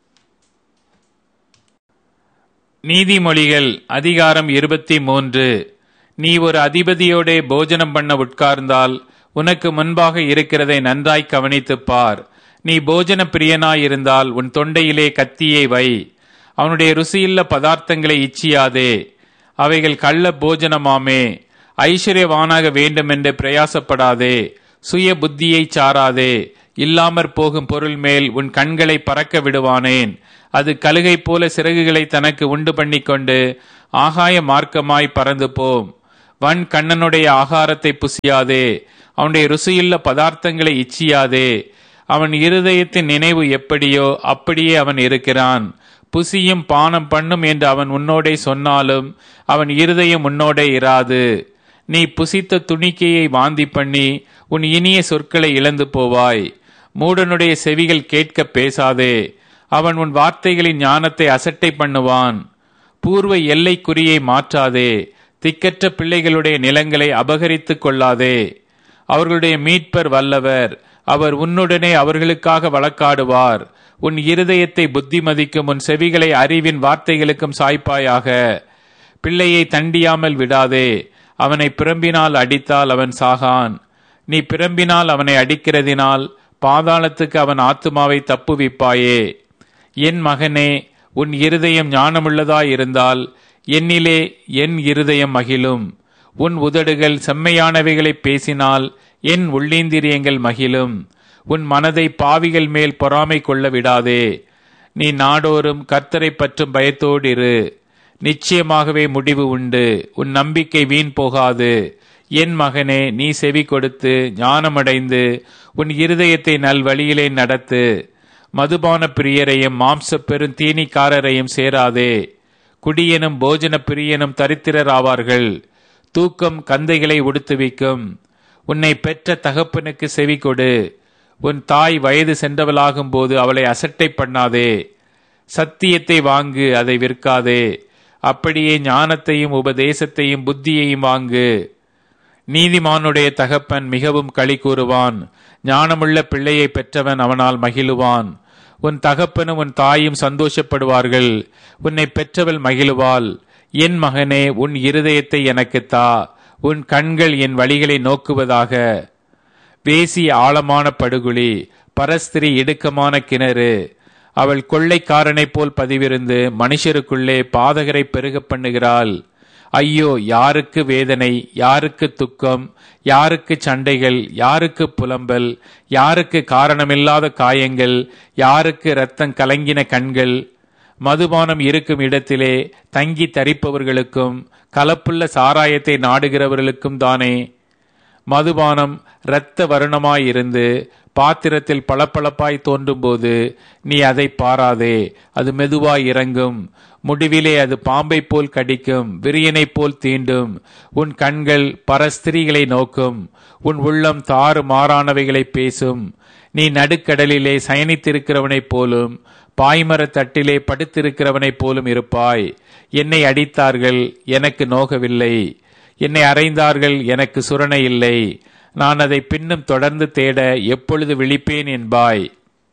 நீதிமொழிகள் அதிகாரம் இருபத்தி மூன்று நீ ஒரு அதிபதியோடே போஜனம் பண்ண உட்கார்ந்தால் உனக்கு முன்பாக இருக்கிறதை நன்றாய் கவனித்துப் பார் நீ போஜன பிரியனாயிருந்தால் உன் தொண்டையிலே கத்தியை வை அவனுடைய ருசியுள்ள பதார்த்தங்களை இச்சியாதே அவைகள் கள்ள போஜனமாமே ஐஸ்வர்யவானாக வேண்டுமென்று பிரயாசப்படாதே சுய புத்தியை சாராதே இல்லாமற் போகும் பொருள் மேல் உன் கண்களை பறக்க விடுவானேன் அது கழுகை போல சிறகுகளை தனக்கு உண்டு பண்ணிக்கொண்டு ஆகாய மார்க்கமாய் பறந்து போம் வன் கண்ணனுடைய ஆகாரத்தை புசியாதே அவனுடைய ருசியுள்ள பதார்த்தங்களை இச்சியாதே அவன் இருதயத்தின் நினைவு எப்படியோ அப்படியே அவன் இருக்கிறான் புசியும் பானம் பண்ணும் என்று அவன் உன்னோடே சொன்னாலும் அவன் இருதயம் உன்னோடே இராது நீ புசித்த துணிக்கையை வாந்தி பண்ணி உன் இனிய சொற்களை இழந்து போவாய் மூடனுடைய செவிகள் கேட்க பேசாதே அவன் உன் வார்த்தைகளின் ஞானத்தை அசட்டை பண்ணுவான் பூர்வ எல்லைக்குறியை மாற்றாதே திக்கற்ற பிள்ளைகளுடைய நிலங்களை அபகரித்துக் கொள்ளாதே அவர்களுடைய மீட்பர் வல்லவர் அவர் உன்னுடனே அவர்களுக்காக வழக்காடுவார் உன் இருதயத்தை புத்திமதிக்கும் உன் செவிகளை அறிவின் வார்த்தைகளுக்கும் சாய்ப்பாயாக பிள்ளையை தண்டியாமல் விடாதே அவனை பிரம்பினால் அடித்தால் அவன் சாகான் நீ பிரம்பினால் அவனை அடிக்கிறதினால் பாதாளத்துக்கு அவன் ஆத்துமாவை தப்புவிப்பாயே என் மகனே உன் இருதயம் ஞானமுள்ளதாயிருந்தால் என்னிலே என் இருதயம் மகிழும் உன் உதடுகள் செம்மையானவைகளை பேசினால் என் உள்ளீந்திரியங்கள் மகிழும் உன் மனதை பாவிகள் மேல் பொறாமை கொள்ள விடாதே நீ நாடோறும் கர்த்தரை பற்றும் பயத்தோடு இரு நிச்சயமாகவே முடிவு உண்டு உன் நம்பிக்கை வீண் போகாது என் மகனே நீ செவி கொடுத்து ஞானமடைந்து உன் இருதயத்தை நல் வழியிலே நடத்து மதுபான பிரியரையும் மாம்ச பெருந்தீனிக்காரரையும் சேராதே குடியனும் போஜன பிரியனும் தரித்திரர் ஆவார்கள் தூக்கம் கந்தைகளை உடுத்துவிக்கும் உன்னை பெற்ற தகப்பனுக்கு செவி கொடு உன் தாய் வயது சென்றவளாகும் போது அவளை அசட்டை பண்ணாதே சத்தியத்தை வாங்கு அதை விற்காதே அப்படியே ஞானத்தையும் உபதேசத்தையும் புத்தியையும் வாங்கு நீதிமானுடைய தகப்பன் மிகவும் களி கூறுவான் ஞானமுள்ள பிள்ளையை பெற்றவன் அவனால் மகிழுவான் உன் தகப்பனும் உன் தாயும் சந்தோஷப்படுவார்கள் உன்னை பெற்றவள் மகிழுவாள் என் மகனே உன் இருதயத்தை எனக்கு தா உன் கண்கள் என் வழிகளை நோக்குவதாக வேசி ஆழமான படுகுழி பரஸ்திரி இடுக்கமான கிணறு அவள் கொள்ளைக்காரனைப் போல் பதிவிருந்து மனுஷருக்குள்ளே பாதகரை பெருக பண்ணுகிறாள் ஐயோ யாருக்கு வேதனை யாருக்கு துக்கம் யாருக்கு சண்டைகள் யாருக்கு புலம்பல் யாருக்கு காரணமில்லாத காயங்கள் யாருக்கு இரத்தம் கலங்கின கண்கள் மதுபானம் இருக்கும் இடத்திலே தங்கி தரிப்பவர்களுக்கும் கலப்புள்ள சாராயத்தை நாடுகிறவர்களுக்கும் தானே மதுபானம் இரத்த வருணமாயிருந்து பாத்திரத்தில் பளபளப்பாய் தோன்றும்போது நீ அதை பாராதே அது மெதுவாய் இறங்கும் முடிவிலே அது பாம்பை போல் கடிக்கும் விரியனைப் போல் தீண்டும் உன் கண்கள் பரஸ்திரிகளை நோக்கும் உன் உள்ளம் தாறு மாறானவைகளை பேசும் நீ நடுக்கடலிலே சயனித்திருக்கிறவனைப் போலும் பாய்மரத் தட்டிலே படுத்திருக்கிறவனைப் போலும் இருப்பாய் என்னை அடித்தார்கள் எனக்கு நோகவில்லை என்னை அறைந்தார்கள் எனக்கு சுரணை இல்லை நான் அதை பின்னும் தொடர்ந்து தேட எப்பொழுது விழிப்பேன் என்பாய்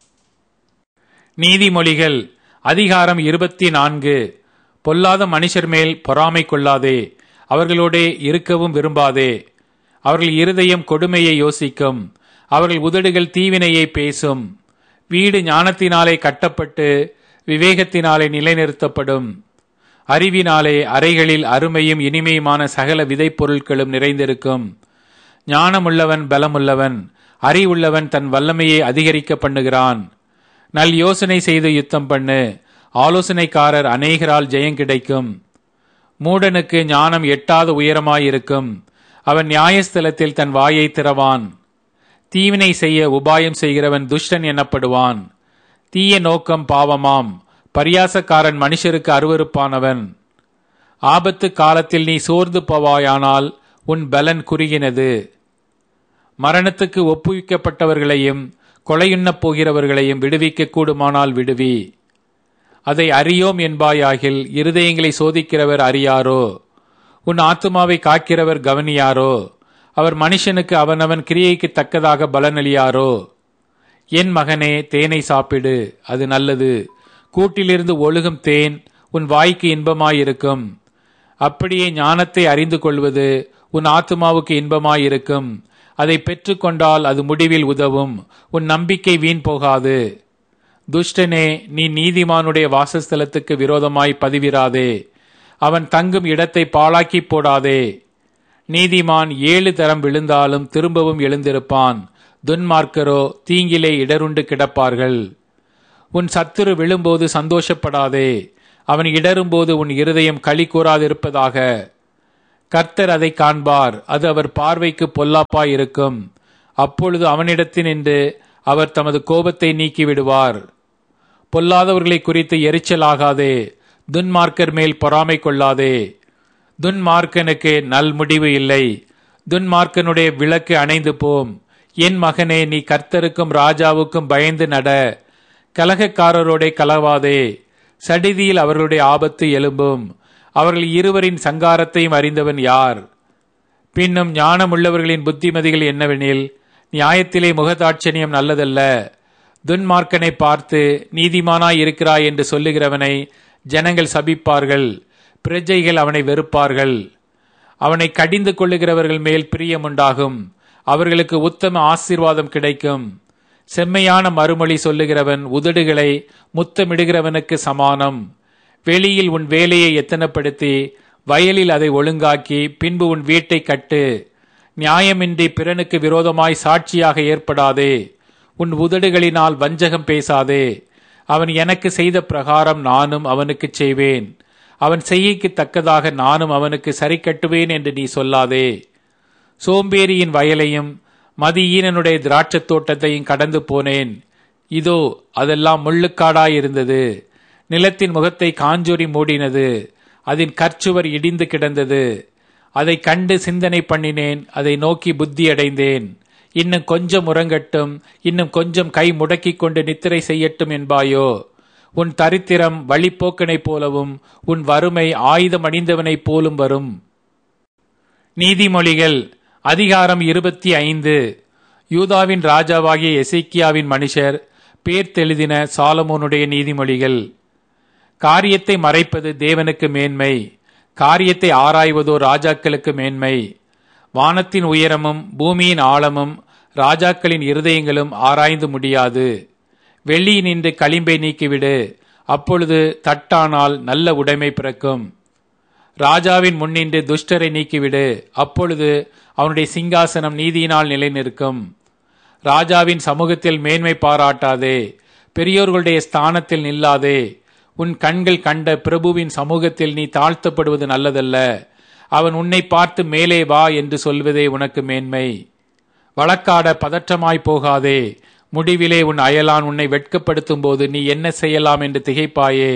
நீதிமொழிகள் அதிகாரம் இருபத்தி நான்கு பொல்லாத மனுஷர் மேல் பொறாமை கொள்ளாதே அவர்களோடே இருக்கவும் விரும்பாதே அவர்கள் இருதயம் கொடுமையை யோசிக்கும் அவர்கள் உதடுகள் தீவினையை பேசும் வீடு ஞானத்தினாலே கட்டப்பட்டு விவேகத்தினாலே நிலைநிறுத்தப்படும் அறிவினாலே அறைகளில் அருமையும் இனிமையுமான சகல விதைப் பொருட்களும் நிறைந்திருக்கும் ஞானமுள்ளவன் பலமுள்ளவன் அறிவுள்ளவன் தன் வல்லமையை அதிகரிக்க பண்ணுகிறான் நல் யோசனை செய்து யுத்தம் பண்ணு ஆலோசனைக்காரர் அநேகரால் ஜெயம் கிடைக்கும் மூடனுக்கு ஞானம் எட்டாத உயரமாயிருக்கும் அவன் நியாயஸ்தலத்தில் தன் வாயை திறவான் தீவினை செய்ய உபாயம் செய்கிறவன் துஷ்டன் எனப்படுவான் தீய நோக்கம் பாவமாம் பரியாசக்காரன் மனுஷருக்கு அருவருப்பானவன் ஆபத்து காலத்தில் நீ சோர்ந்து போவாயானால் உன் பலன் குறுகினது மரணத்துக்கு ஒப்புவிக்கப்பட்டவர்களையும் கொலையுண்ணப் போகிறவர்களையும் விடுவிக்க கூடுமானால் விடுவி அதை அறியோம் என்பாயாகில் இருதயங்களை சோதிக்கிறவர் அறியாரோ உன் ஆத்துமாவை காக்கிறவர் கவனியாரோ அவர் மனுஷனுக்கு அவனவன் கிரியைக்கு தக்கதாக பலனளியாரோ என் மகனே தேனை சாப்பிடு அது நல்லது கூட்டிலிருந்து ஒழுகும் தேன் உன் வாய்க்கு இன்பமாயிருக்கும் அப்படியே ஞானத்தை அறிந்து கொள்வது உன் ஆத்துமாவுக்கு இன்பமாயிருக்கும் அதை பெற்றுக்கொண்டால் அது முடிவில் உதவும் உன் நம்பிக்கை வீண் போகாது துஷ்டனே நீ நீதிமானுடைய வாசஸ்தலத்துக்கு விரோதமாய் பதிவிராதே அவன் தங்கும் இடத்தை பாழாக்கி போடாதே நீதிமான் ஏழு தரம் விழுந்தாலும் திரும்பவும் எழுந்திருப்பான் துன்மார்க்கரோ தீங்கிலே இடருண்டு கிடப்பார்கள் உன் சத்துரு விழும்போது சந்தோஷப்படாதே அவன் இடரும்போது உன் இருதயம் களி கூறாதிருப்பதாக கர்த்தர் அதை காண்பார் அது அவர் பார்வைக்கு பொல்லாப்பாய் இருக்கும் அப்பொழுது அவனிடத்தினின்று அவர் தமது கோபத்தை நீக்கி விடுவார் பொல்லாதவர்களை குறித்து எரிச்சலாகாதே துன்மார்க்கர் மேல் பொறாமை கொள்ளாதே துன்மார்க்கனுக்கு நல் முடிவு இல்லை துன்மார்க்கனுடைய விளக்கு அணைந்து போம் என் மகனே நீ கர்த்தருக்கும் ராஜாவுக்கும் பயந்து நட கலகக்காரரோட கலவாதே சடிதியில் அவர்களுடைய ஆபத்து எழும்பும் அவர்கள் இருவரின் சங்காரத்தையும் அறிந்தவன் யார் பின்னும் ஞானமுள்ளவர்களின் புத்திமதிகள் என்னவெனில் நியாயத்திலே முகதாட்சணியம் நல்லதல்ல துன்மார்க்கனை பார்த்து நீதிமானாய் இருக்கிறாய் என்று சொல்லுகிறவனை ஜனங்கள் சபிப்பார்கள் பிரஜைகள் அவனை வெறுப்பார்கள் அவனை கடிந்து கொள்ளுகிறவர்கள் மேல் பிரியமுண்டாகும் அவர்களுக்கு உத்தம ஆசீர்வாதம் கிடைக்கும் செம்மையான மறுமொழி சொல்லுகிறவன் உதடுகளை முத்தமிடுகிறவனுக்கு சமானம் வெளியில் உன் வேலையை எத்தனப்படுத்தி வயலில் அதை ஒழுங்காக்கி பின்பு உன் வீட்டை கட்டு நியாயமின்றி பிறனுக்கு விரோதமாய் சாட்சியாக ஏற்படாதே உன் உதடுகளினால் வஞ்சகம் பேசாதே அவன் எனக்கு செய்த பிரகாரம் நானும் அவனுக்கு செய்வேன் அவன் செய்கைக்கு தக்கதாக நானும் அவனுக்கு சரி கட்டுவேன் என்று நீ சொல்லாதே சோம்பேறியின் வயலையும் மதியீனனுடைய திராட்சத் தோட்டத்தையும் கடந்து போனேன் இதோ அதெல்லாம் முள்ளுக்காடாயிருந்தது நிலத்தின் முகத்தை காஞ்சொறி மூடினது அதன் கற்சுவர் இடிந்து கிடந்தது அதை கண்டு சிந்தனை பண்ணினேன் அதை நோக்கி புத்தி அடைந்தேன் இன்னும் கொஞ்சம் உறங்கட்டும் இன்னும் கொஞ்சம் கை முடக்கிக் கொண்டு நித்திரை செய்யட்டும் என்பாயோ உன் தரித்திரம் வழிப்போக்கனைப் போலவும் உன் வறுமை ஆயுதம் அணிந்தவனைப் போலும் வரும் நீதிமொழிகள் அதிகாரம் இருபத்தி ஐந்து யூதாவின் ராஜாவாகிய எசேக்கியாவின் மனுஷர் பேர் தெளிதின சாலமோனுடைய நீதிமொழிகள் காரியத்தை மறைப்பது தேவனுக்கு மேன்மை காரியத்தை ஆராய்வதோ ராஜாக்களுக்கு மேன்மை வானத்தின் உயரமும் பூமியின் ஆழமும் ராஜாக்களின் இருதயங்களும் ஆராய்ந்து முடியாது வெள்ளியினின்று களிம்பை நீக்கிவிடு அப்பொழுது தட்டானால் நல்ல உடைமை பிறக்கும் ராஜாவின் முன்னின்று துஷ்டரை நீக்கிவிடு அப்பொழுது அவனுடைய சிங்காசனம் நீதியினால் நிலைநிற்கும் ராஜாவின் சமூகத்தில் மேன்மை பாராட்டாதே பெரியோர்களுடைய ஸ்தானத்தில் நில்லாதே உன் கண்கள் கண்ட பிரபுவின் சமூகத்தில் நீ தாழ்த்தப்படுவது நல்லதல்ல அவன் உன்னை பார்த்து மேலே வா என்று சொல்வதே உனக்கு மேன்மை வழக்காட பதற்றமாய் போகாதே முடிவிலே உன் அயலான் உன்னை வெட்கப்படுத்தும் போது நீ என்ன செய்யலாம் என்று திகைப்பாயே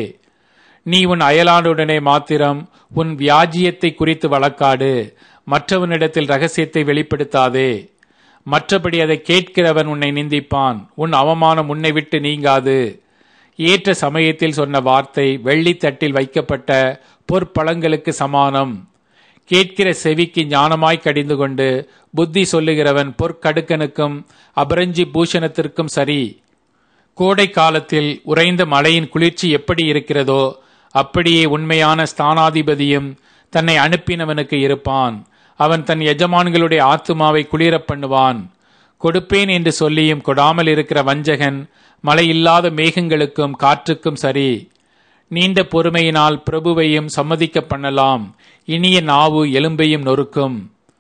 நீ உன் அயலானுடனே மாத்திரம் உன் வியாஜியத்தை குறித்து வழக்காடு மற்றவனிடத்தில் ரகசியத்தை வெளிப்படுத்தாதே மற்றபடி அதை கேட்கிறவன் உன்னை நிந்திப்பான் உன் அவமானம் உன்னை விட்டு நீங்காது ஏற்ற சமயத்தில் சொன்ன வார்த்தை வெள்ளித்தட்டில் வைக்கப்பட்ட பொற்பழங்களுக்கு சமானம் கேட்கிற செவிக்கு ஞானமாய் கடிந்து கொண்டு புத்தி சொல்லுகிறவன் பொற்கடுக்கனுக்கும் அபரஞ்சி பூஷணத்திற்கும் சரி கோடை காலத்தில் உறைந்த மழையின் குளிர்ச்சி எப்படி இருக்கிறதோ அப்படியே உண்மையான ஸ்தானாதிபதியும் தன்னை அனுப்பினவனுக்கு இருப்பான் அவன் தன் எஜமான்களுடைய ஆத்துமாவை குளிரப் பண்ணுவான் கொடுப்பேன் என்று சொல்லியும் கொடாமல் இருக்கிற வஞ்சகன் மழை இல்லாத மேகங்களுக்கும் காற்றுக்கும் சரி நீண்ட பொறுமையினால் பிரபுவையும் சம்மதிக்க பண்ணலாம் இனிய நாவு எலும்பையும் நொறுக்கும்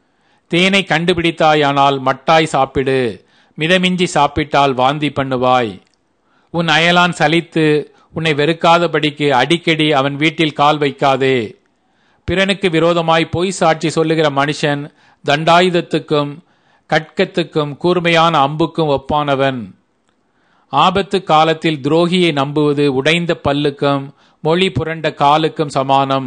தேனை கண்டுபிடித்தாயானால் மட்டாய் சாப்பிடு மிதமிஞ்சி சாப்பிட்டால் வாந்தி பண்ணுவாய் உன் அயலான் சலித்து உன்னை வெறுக்காதபடிக்கு அடிக்கடி அவன் வீட்டில் கால் வைக்காதே பிறனுக்கு விரோதமாய் பொய் சாட்சி சொல்லுகிற மனுஷன் தண்டாயுதத்துக்கும் கட்கத்துக்கும் கூர்மையான அம்புக்கும் ஒப்பானவன் ஆபத்து காலத்தில் துரோகியை நம்புவது உடைந்த பல்லுக்கும் மொழி புரண்ட காலுக்கும் சமானம்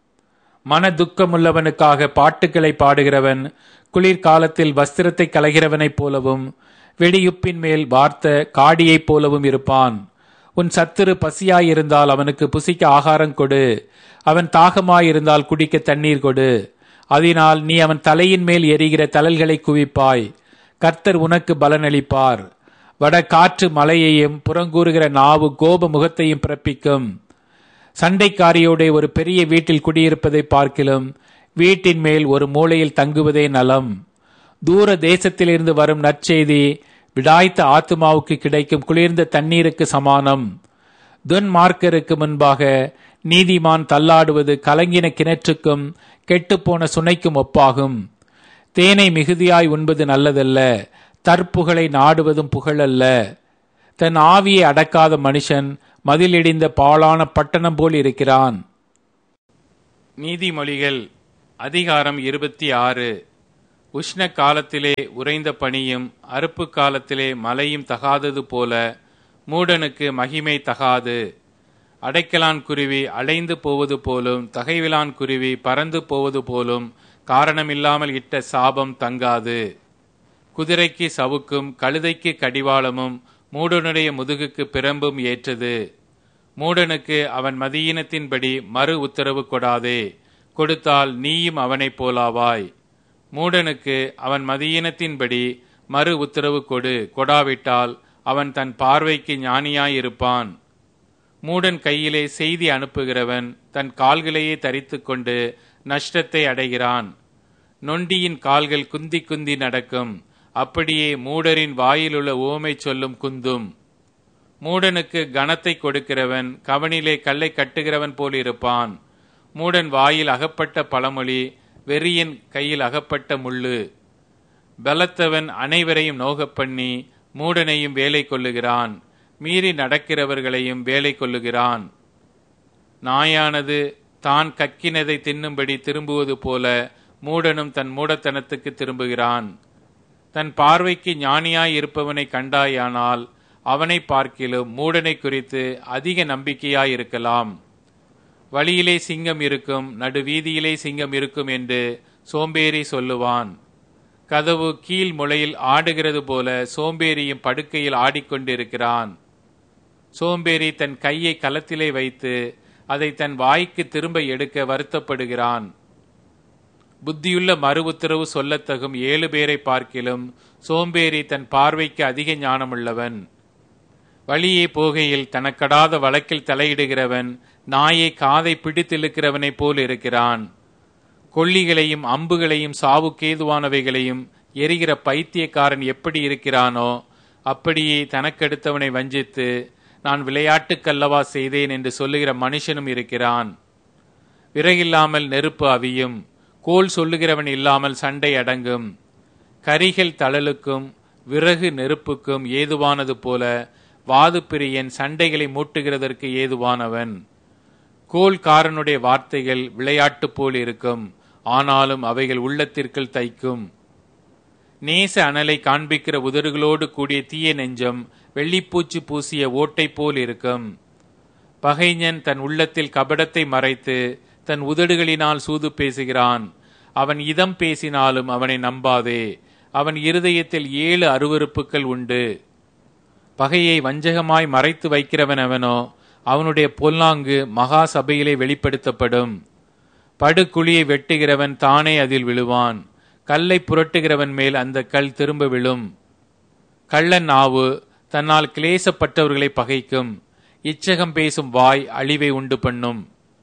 மன துக்கமுள்ளவனுக்காக பாட்டுக்களை பாடுகிறவன் குளிர்காலத்தில் வஸ்திரத்தை கலைகிறவனைப் போலவும் வெடியுப்பின் மேல் வார்த்த காடியைப் போலவும் இருப்பான் உன் சத்துரு பசியாயிருந்தால் அவனுக்கு புசிக்க ஆகாரம் கொடு அவன் தாகமாயிருந்தால் குடிக்க தண்ணீர் கொடு அதனால் நீ அவன் தலையின் மேல் எரிகிற தழல்களை குவிப்பாய் கர்த்தர் உனக்கு பலனளிப்பார் வட காற்று மலையையும் புறங்கூறுகிற நாவு கோப முகத்தையும் பிறப்பிக்கும் சண்டைக்காரியோட ஒரு பெரிய வீட்டில் குடியிருப்பதை பார்க்கிலும் வீட்டின் மேல் ஒரு மூலையில் தங்குவதே நலம் தூர தேசத்திலிருந்து வரும் நற்செய்தி விடாய்த்த ஆத்துமாவுக்கு கிடைக்கும் குளிர்ந்த தண்ணீருக்கு சமானம் துன்மார்க்கருக்கு முன்பாக நீதிமான் தள்ளாடுவது கலங்கின கிணற்றுக்கும் கெட்டுப்போன சுனைக்கும் ஒப்பாகும் தேனை மிகுதியாய் உண்பது நல்லதல்ல தற்புகழை நாடுவதும் புகழல்ல தன் ஆவியை அடக்காத மனுஷன் மதிலிடிந்த பாழான பட்டணம் போல் இருக்கிறான் நீதிமொழிகள் அதிகாரம் இருபத்தி ஆறு உஷ்ண காலத்திலே உறைந்த பனியும் அறுப்பு காலத்திலே மழையும் தகாதது போல மூடனுக்கு மகிமை தகாது அடைக்கலான் குருவி அலைந்து போவது போலும் தகைவிலான் குருவி பறந்து போவது போலும் காரணமில்லாமல் இட்ட சாபம் தங்காது குதிரைக்கு சவுக்கும் கழுதைக்கு கடிவாளமும் மூடனுடைய முதுகுக்கு பிரம்பும் ஏற்றது மூடனுக்கு அவன் மதியினத்தின்படி மறு உத்தரவு கொடாதே கொடுத்தால் நீயும் அவனைப் போலாவாய் மூடனுக்கு அவன் மதியினத்தின்படி மறு உத்தரவு கொடு கொடாவிட்டால் அவன் தன் பார்வைக்கு ஞானியாயிருப்பான் மூடன் கையிலே செய்தி அனுப்புகிறவன் தன் கால்களையே தரித்து கொண்டு நஷ்டத்தை அடைகிறான் நொண்டியின் கால்கள் குந்தி குந்தி நடக்கும் அப்படியே மூடரின் வாயிலுள்ள ஓமை சொல்லும் குந்தும் மூடனுக்கு கனத்தை கொடுக்கிறவன் கவனிலே கல்லை கட்டுகிறவன் போல் இருப்பான் மூடன் வாயில் அகப்பட்ட பழமொழி வெறியன் கையில் அகப்பட்ட முள்ளு பலத்தவன் அனைவரையும் நோகப் பண்ணி மூடனையும் வேலை கொள்ளுகிறான் மீறி நடக்கிறவர்களையும் வேலை கொள்ளுகிறான் நாயானது தான் கக்கினதை தின்னும்படி திரும்புவது போல மூடனும் தன் மூடத்தனத்துக்கு திரும்புகிறான் தன் பார்வைக்கு ஞானியாய் இருப்பவனை கண்டாயானால் அவனை பார்க்கிலும் மூடனை குறித்து அதிக நம்பிக்கையாய் இருக்கலாம் வழியிலே சிங்கம் இருக்கும் நடுவீதியிலே சிங்கம் இருக்கும் என்று சோம்பேறி சொல்லுவான் கதவு கீழ் முளையில் ஆடுகிறது போல சோம்பேறியும் படுக்கையில் ஆடிக்கொண்டிருக்கிறான் சோம்பேறி தன் கையை களத்திலே வைத்து அதை தன் வாய்க்கு திரும்ப எடுக்க வருத்தப்படுகிறான் புத்தியுள்ள மறு உத்தரவு சொல்லத்தகும் ஏழு பேரை பார்க்கிலும் சோம்பேறி தன் பார்வைக்கு அதிக ஞானமுள்ளவன் வழியே போகையில் தனக்கடாத வழக்கில் தலையிடுகிறவன் நாயை காதை பிடித்திழுக்கிறவனைப் போல் இருக்கிறான் கொல்லிகளையும் அம்புகளையும் சாவுக்கேதுவானவைகளையும் எரிகிற பைத்தியக்காரன் எப்படி இருக்கிறானோ அப்படியே தனக்கெடுத்தவனை வஞ்சித்து நான் விளையாட்டுக்கல்லவா செய்தேன் என்று சொல்லுகிற மனுஷனும் இருக்கிறான் விறகில்லாமல் நெருப்பு அவியும் கோல் சொல்லுகிறவன் இல்லாமல் சண்டை அடங்கும் கரிகள் தழலுக்கும் விறகு நெருப்புக்கும் ஏதுவானது போல வாது பிரியன் சண்டைகளை மூட்டுகிறதற்கு ஏதுவானவன் கோல்காரனுடைய வார்த்தைகள் விளையாட்டு போல் இருக்கும் ஆனாலும் அவைகள் உள்ளத்திற்குள் தைக்கும் நேச அனலை காண்பிக்கிற உதடுகளோடு கூடிய தீய நெஞ்சம் வெள்ளிப்பூச்சி பூசிய ஓட்டை போல் இருக்கும் பகைஞன் தன் உள்ளத்தில் கபடத்தை மறைத்து தன் உதடுகளினால் சூது பேசுகிறான் அவன் இதம் பேசினாலும் அவனை நம்பாதே அவன் இருதயத்தில் ஏழு அருவறுப்புகள் உண்டு பகையை வஞ்சகமாய் மறைத்து வைக்கிறவன் அவனோ அவனுடைய பொல்லாங்கு மகா சபையிலே வெளிப்படுத்தப்படும் படுகுழியை வெட்டுகிறவன் தானே அதில் விழுவான் கல்லை புரட்டுகிறவன் மேல் அந்த கல் திரும்ப விழும் கள்ளன் நாவு தன்னால் கிளேசப்பட்டவர்களை பகைக்கும் இச்சகம் பேசும் வாய் அழிவை உண்டு பண்ணும்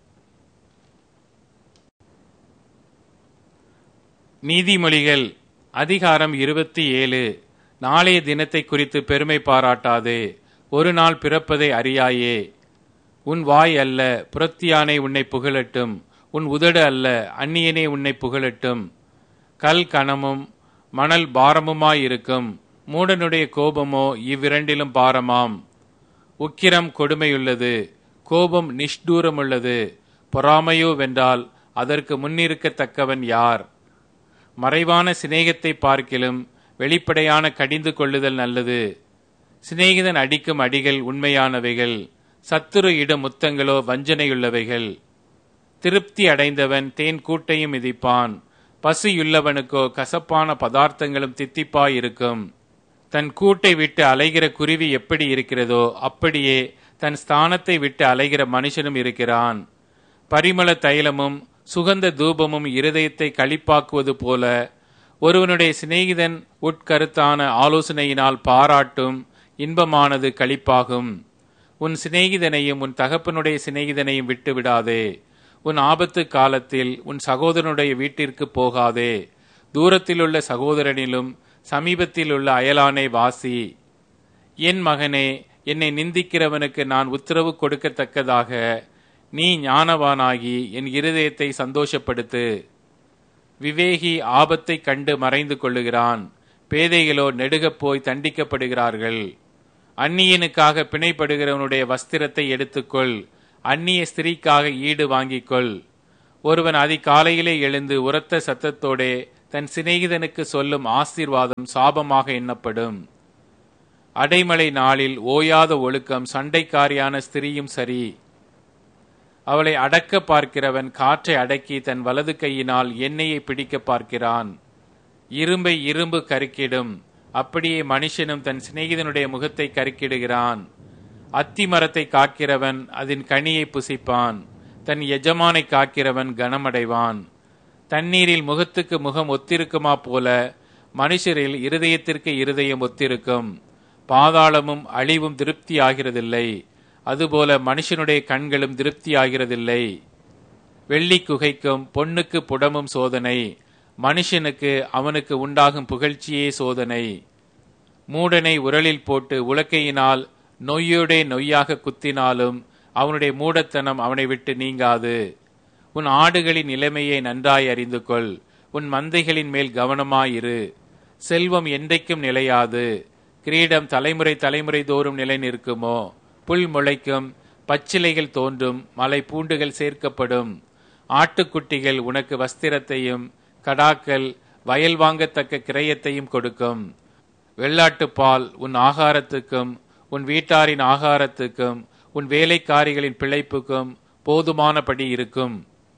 நீதிமொழிகள் அதிகாரம் இருபத்தி ஏழு நாளைய தினத்தை குறித்து பெருமை பாராட்டாதே ஒரு நாள் பிறப்பதை அறியாயே உன் வாய் அல்ல புறத்தியானை உன்னை புகழட்டும் உன் உதடு அல்ல அந்நியனே உன்னை புகழட்டும் கல் கணமும் மணல் பாரமுமாயிருக்கும் மூடனுடைய கோபமோ இவ்விரண்டிலும் பாரமாம் உக்கிரம் கொடுமையுள்ளது கோபம் நிஷ்டூரமுள்ளது பொறாமையோ வென்றால் அதற்கு முன்னிருக்கத்தக்கவன் யார் மறைவான சிநேகத்தை பார்க்கிலும் வெளிப்படையான கடிந்து கொள்ளுதல் நல்லது சிநேகிதன் அடிக்கும் அடிகள் உண்மையானவைகள் சத்துரு இடும் முத்தங்களோ வஞ்சனையுள்ளவைகள் திருப்தி அடைந்தவன் தேன் கூட்டையும் மிதிப்பான் பசியுள்ளவனுக்கோ கசப்பான பதார்த்தங்களும் தித்திப்பாயிருக்கும் தன் கூட்டை விட்டு அலைகிற குருவி எப்படி இருக்கிறதோ அப்படியே தன் ஸ்தானத்தை விட்டு அலைகிற மனுஷனும் இருக்கிறான் பரிமள தைலமும் சுகந்த தூபமும் இருதயத்தை களிப்பாக்குவது போல ஒருவனுடைய சிநேகிதன் உட்கருத்தான ஆலோசனையினால் பாராட்டும் இன்பமானது களிப்பாகும் உன் சிநேகிதனையும் உன் தகப்பனுடைய சிநேகிதனையும் விட்டு விடாதே உன் ஆபத்து காலத்தில் உன் சகோதரனுடைய வீட்டிற்கு போகாதே தூரத்திலுள்ள சகோதரனிலும் சமீபத்தில் உள்ள அயலானை வாசி என் மகனே என்னை நிந்திக்கிறவனுக்கு நான் உத்தரவு கொடுக்கத்தக்கதாக நீ ஞானவானாகி என் இருதயத்தை சந்தோஷப்படுத்து விவேகி ஆபத்தை கண்டு மறைந்து கொள்ளுகிறான் பேதைகளோ நெடுகப் போய் தண்டிக்கப்படுகிறார்கள் அந்நியனுக்காக பிணைப்படுகிறவனுடைய வஸ்திரத்தை எடுத்துக்கொள் அந்நிய ஸ்திரீக்காக ஈடு வாங்கிக்கொள் ஒருவன் அதிகாலையிலே எழுந்து உரத்த சத்தத்தோடே தன் சிநேகிதனுக்கு சொல்லும் ஆசீர்வாதம் சாபமாக எண்ணப்படும் அடைமலை நாளில் ஓயாத ஒழுக்கம் சண்டைக்காரியான ஸ்திரீயும் சரி அவளை அடக்க பார்க்கிறவன் காற்றை அடக்கி தன் வலது கையினால் எண்ணெயை பிடிக்க பார்க்கிறான் இரும்பை இரும்பு கருக்கிடும் அப்படியே மனுஷனும் தன் சிநேகிதனுடைய முகத்தை கருக்கிடுகிறான் அத்தி மரத்தை காக்கிறவன் அதன் கனியை புசிப்பான் தன் எஜமானை காக்கிறவன் கனமடைவான் தண்ணீரில் முகத்துக்கு முகம் ஒத்திருக்குமா போல மனுஷரில் இருதயத்திற்கு இருதயம் ஒத்திருக்கும் பாதாளமும் அழிவும் திருப்தி ஆகிறதில்லை அதுபோல மனுஷனுடைய கண்களும் திருப்தி ஆகிறதில்லை வெள்ளி குகைக்கும் பொன்னுக்கு புடமும் சோதனை மனுஷனுக்கு அவனுக்கு உண்டாகும் புகழ்ச்சியே சோதனை மூடனை உரலில் போட்டு உலக்கையினால் நொய்யோடே நொய்யாக குத்தினாலும் அவனுடைய மூடத்தனம் அவனை விட்டு நீங்காது உன் ஆடுகளின் நிலைமையை நன்றாய் அறிந்து கொள் உன் மந்தைகளின் மேல் கவனமாயிரு செல்வம் என்றைக்கும் நிலையாது கிரீடம் தலைமுறை தலைமுறை தோறும் நிலை நிற்குமோ புல் முளைக்கும் பச்சிலைகள் தோன்றும் மலை பூண்டுகள் சேர்க்கப்படும் ஆட்டுக்குட்டிகள் உனக்கு வஸ்திரத்தையும் கடாக்கள் வயல் வாங்கத்தக்க கிரயத்தையும் கொடுக்கும் வெள்ளாட்டுப்பால் உன் ஆகாரத்துக்கும் உன் வீட்டாரின் ஆகாரத்துக்கும் உன் வேலைக்காரிகளின் பிழைப்புக்கும் போதுமானபடி இருக்கும்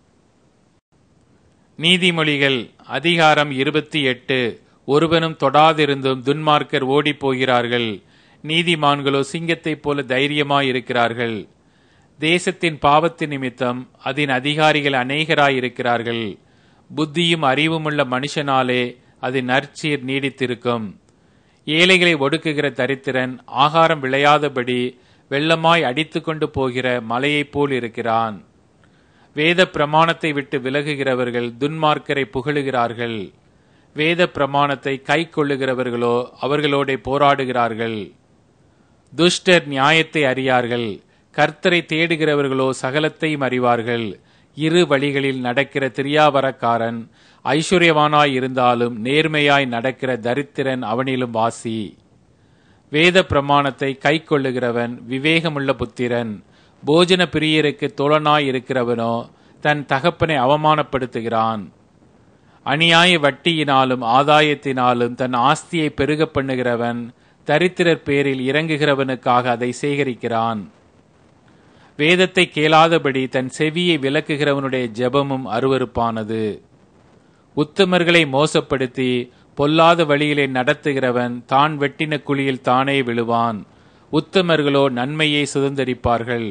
நீதிமொழிகள் அதிகாரம் இருபத்தி எட்டு ஒருவனும் தொடாதிருந்தும் துன்மார்க்கர் ஓடிப் போகிறார்கள் நீதிமான்களோ சிங்கத்தைப் போல தைரியமாயிருக்கிறார்கள் தேசத்தின் பாவத்தின் நிமித்தம் அதன் அதிகாரிகள் அநேகராயிருக்கிறார்கள் புத்தியும் அறிவுமுள்ள மனுஷனாலே அதன் நற்சீர் நீடித்திருக்கும் ஏழைகளை ஒடுக்குகிற தரித்திரன் ஆகாரம் விளையாதபடி வெள்ளமாய் அடித்துக்கொண்டு போகிற மலையைப் போல் இருக்கிறான் வேத பிரமாணத்தை விட்டு விலகுகிறவர்கள் துன்மார்க்கரை புகழுகிறார்கள் வேத பிரமாணத்தை கை கொள்ளுகிறவர்களோ அவர்களோட போராடுகிறார்கள் துஷ்டர் நியாயத்தை அறியார்கள் கர்த்தரை தேடுகிறவர்களோ சகலத்தையும் அறிவார்கள் இரு வழிகளில் நடக்கிற திரியாவரக்காரன் ஐஸ்வர்யவானாய் இருந்தாலும் நேர்மையாய் நடக்கிற தரித்திரன் அவனிலும் வாசி வேத பிரமாணத்தை கை கொள்ளுகிறவன் விவேகமுள்ள புத்திரன் போஜன பிரியருக்கு தோழனாய் இருக்கிறவனோ தன் தகப்பனை அவமானப்படுத்துகிறான் அநியாய வட்டியினாலும் ஆதாயத்தினாலும் தன் ஆஸ்தியை பெருக பண்ணுகிறவன் தரித்திரர் பேரில் இறங்குகிறவனுக்காக அதை சேகரிக்கிறான் வேதத்தை கேளாதபடி தன் செவியை விலக்குகிறவனுடைய ஜெபமும் அருவருப்பானது உத்தமர்களை மோசப்படுத்தி பொல்லாத வழியிலே நடத்துகிறவன் தான் வெட்டின குழியில் தானே விழுவான் உத்தமர்களோ நன்மையை சுதந்திரிப்பார்கள்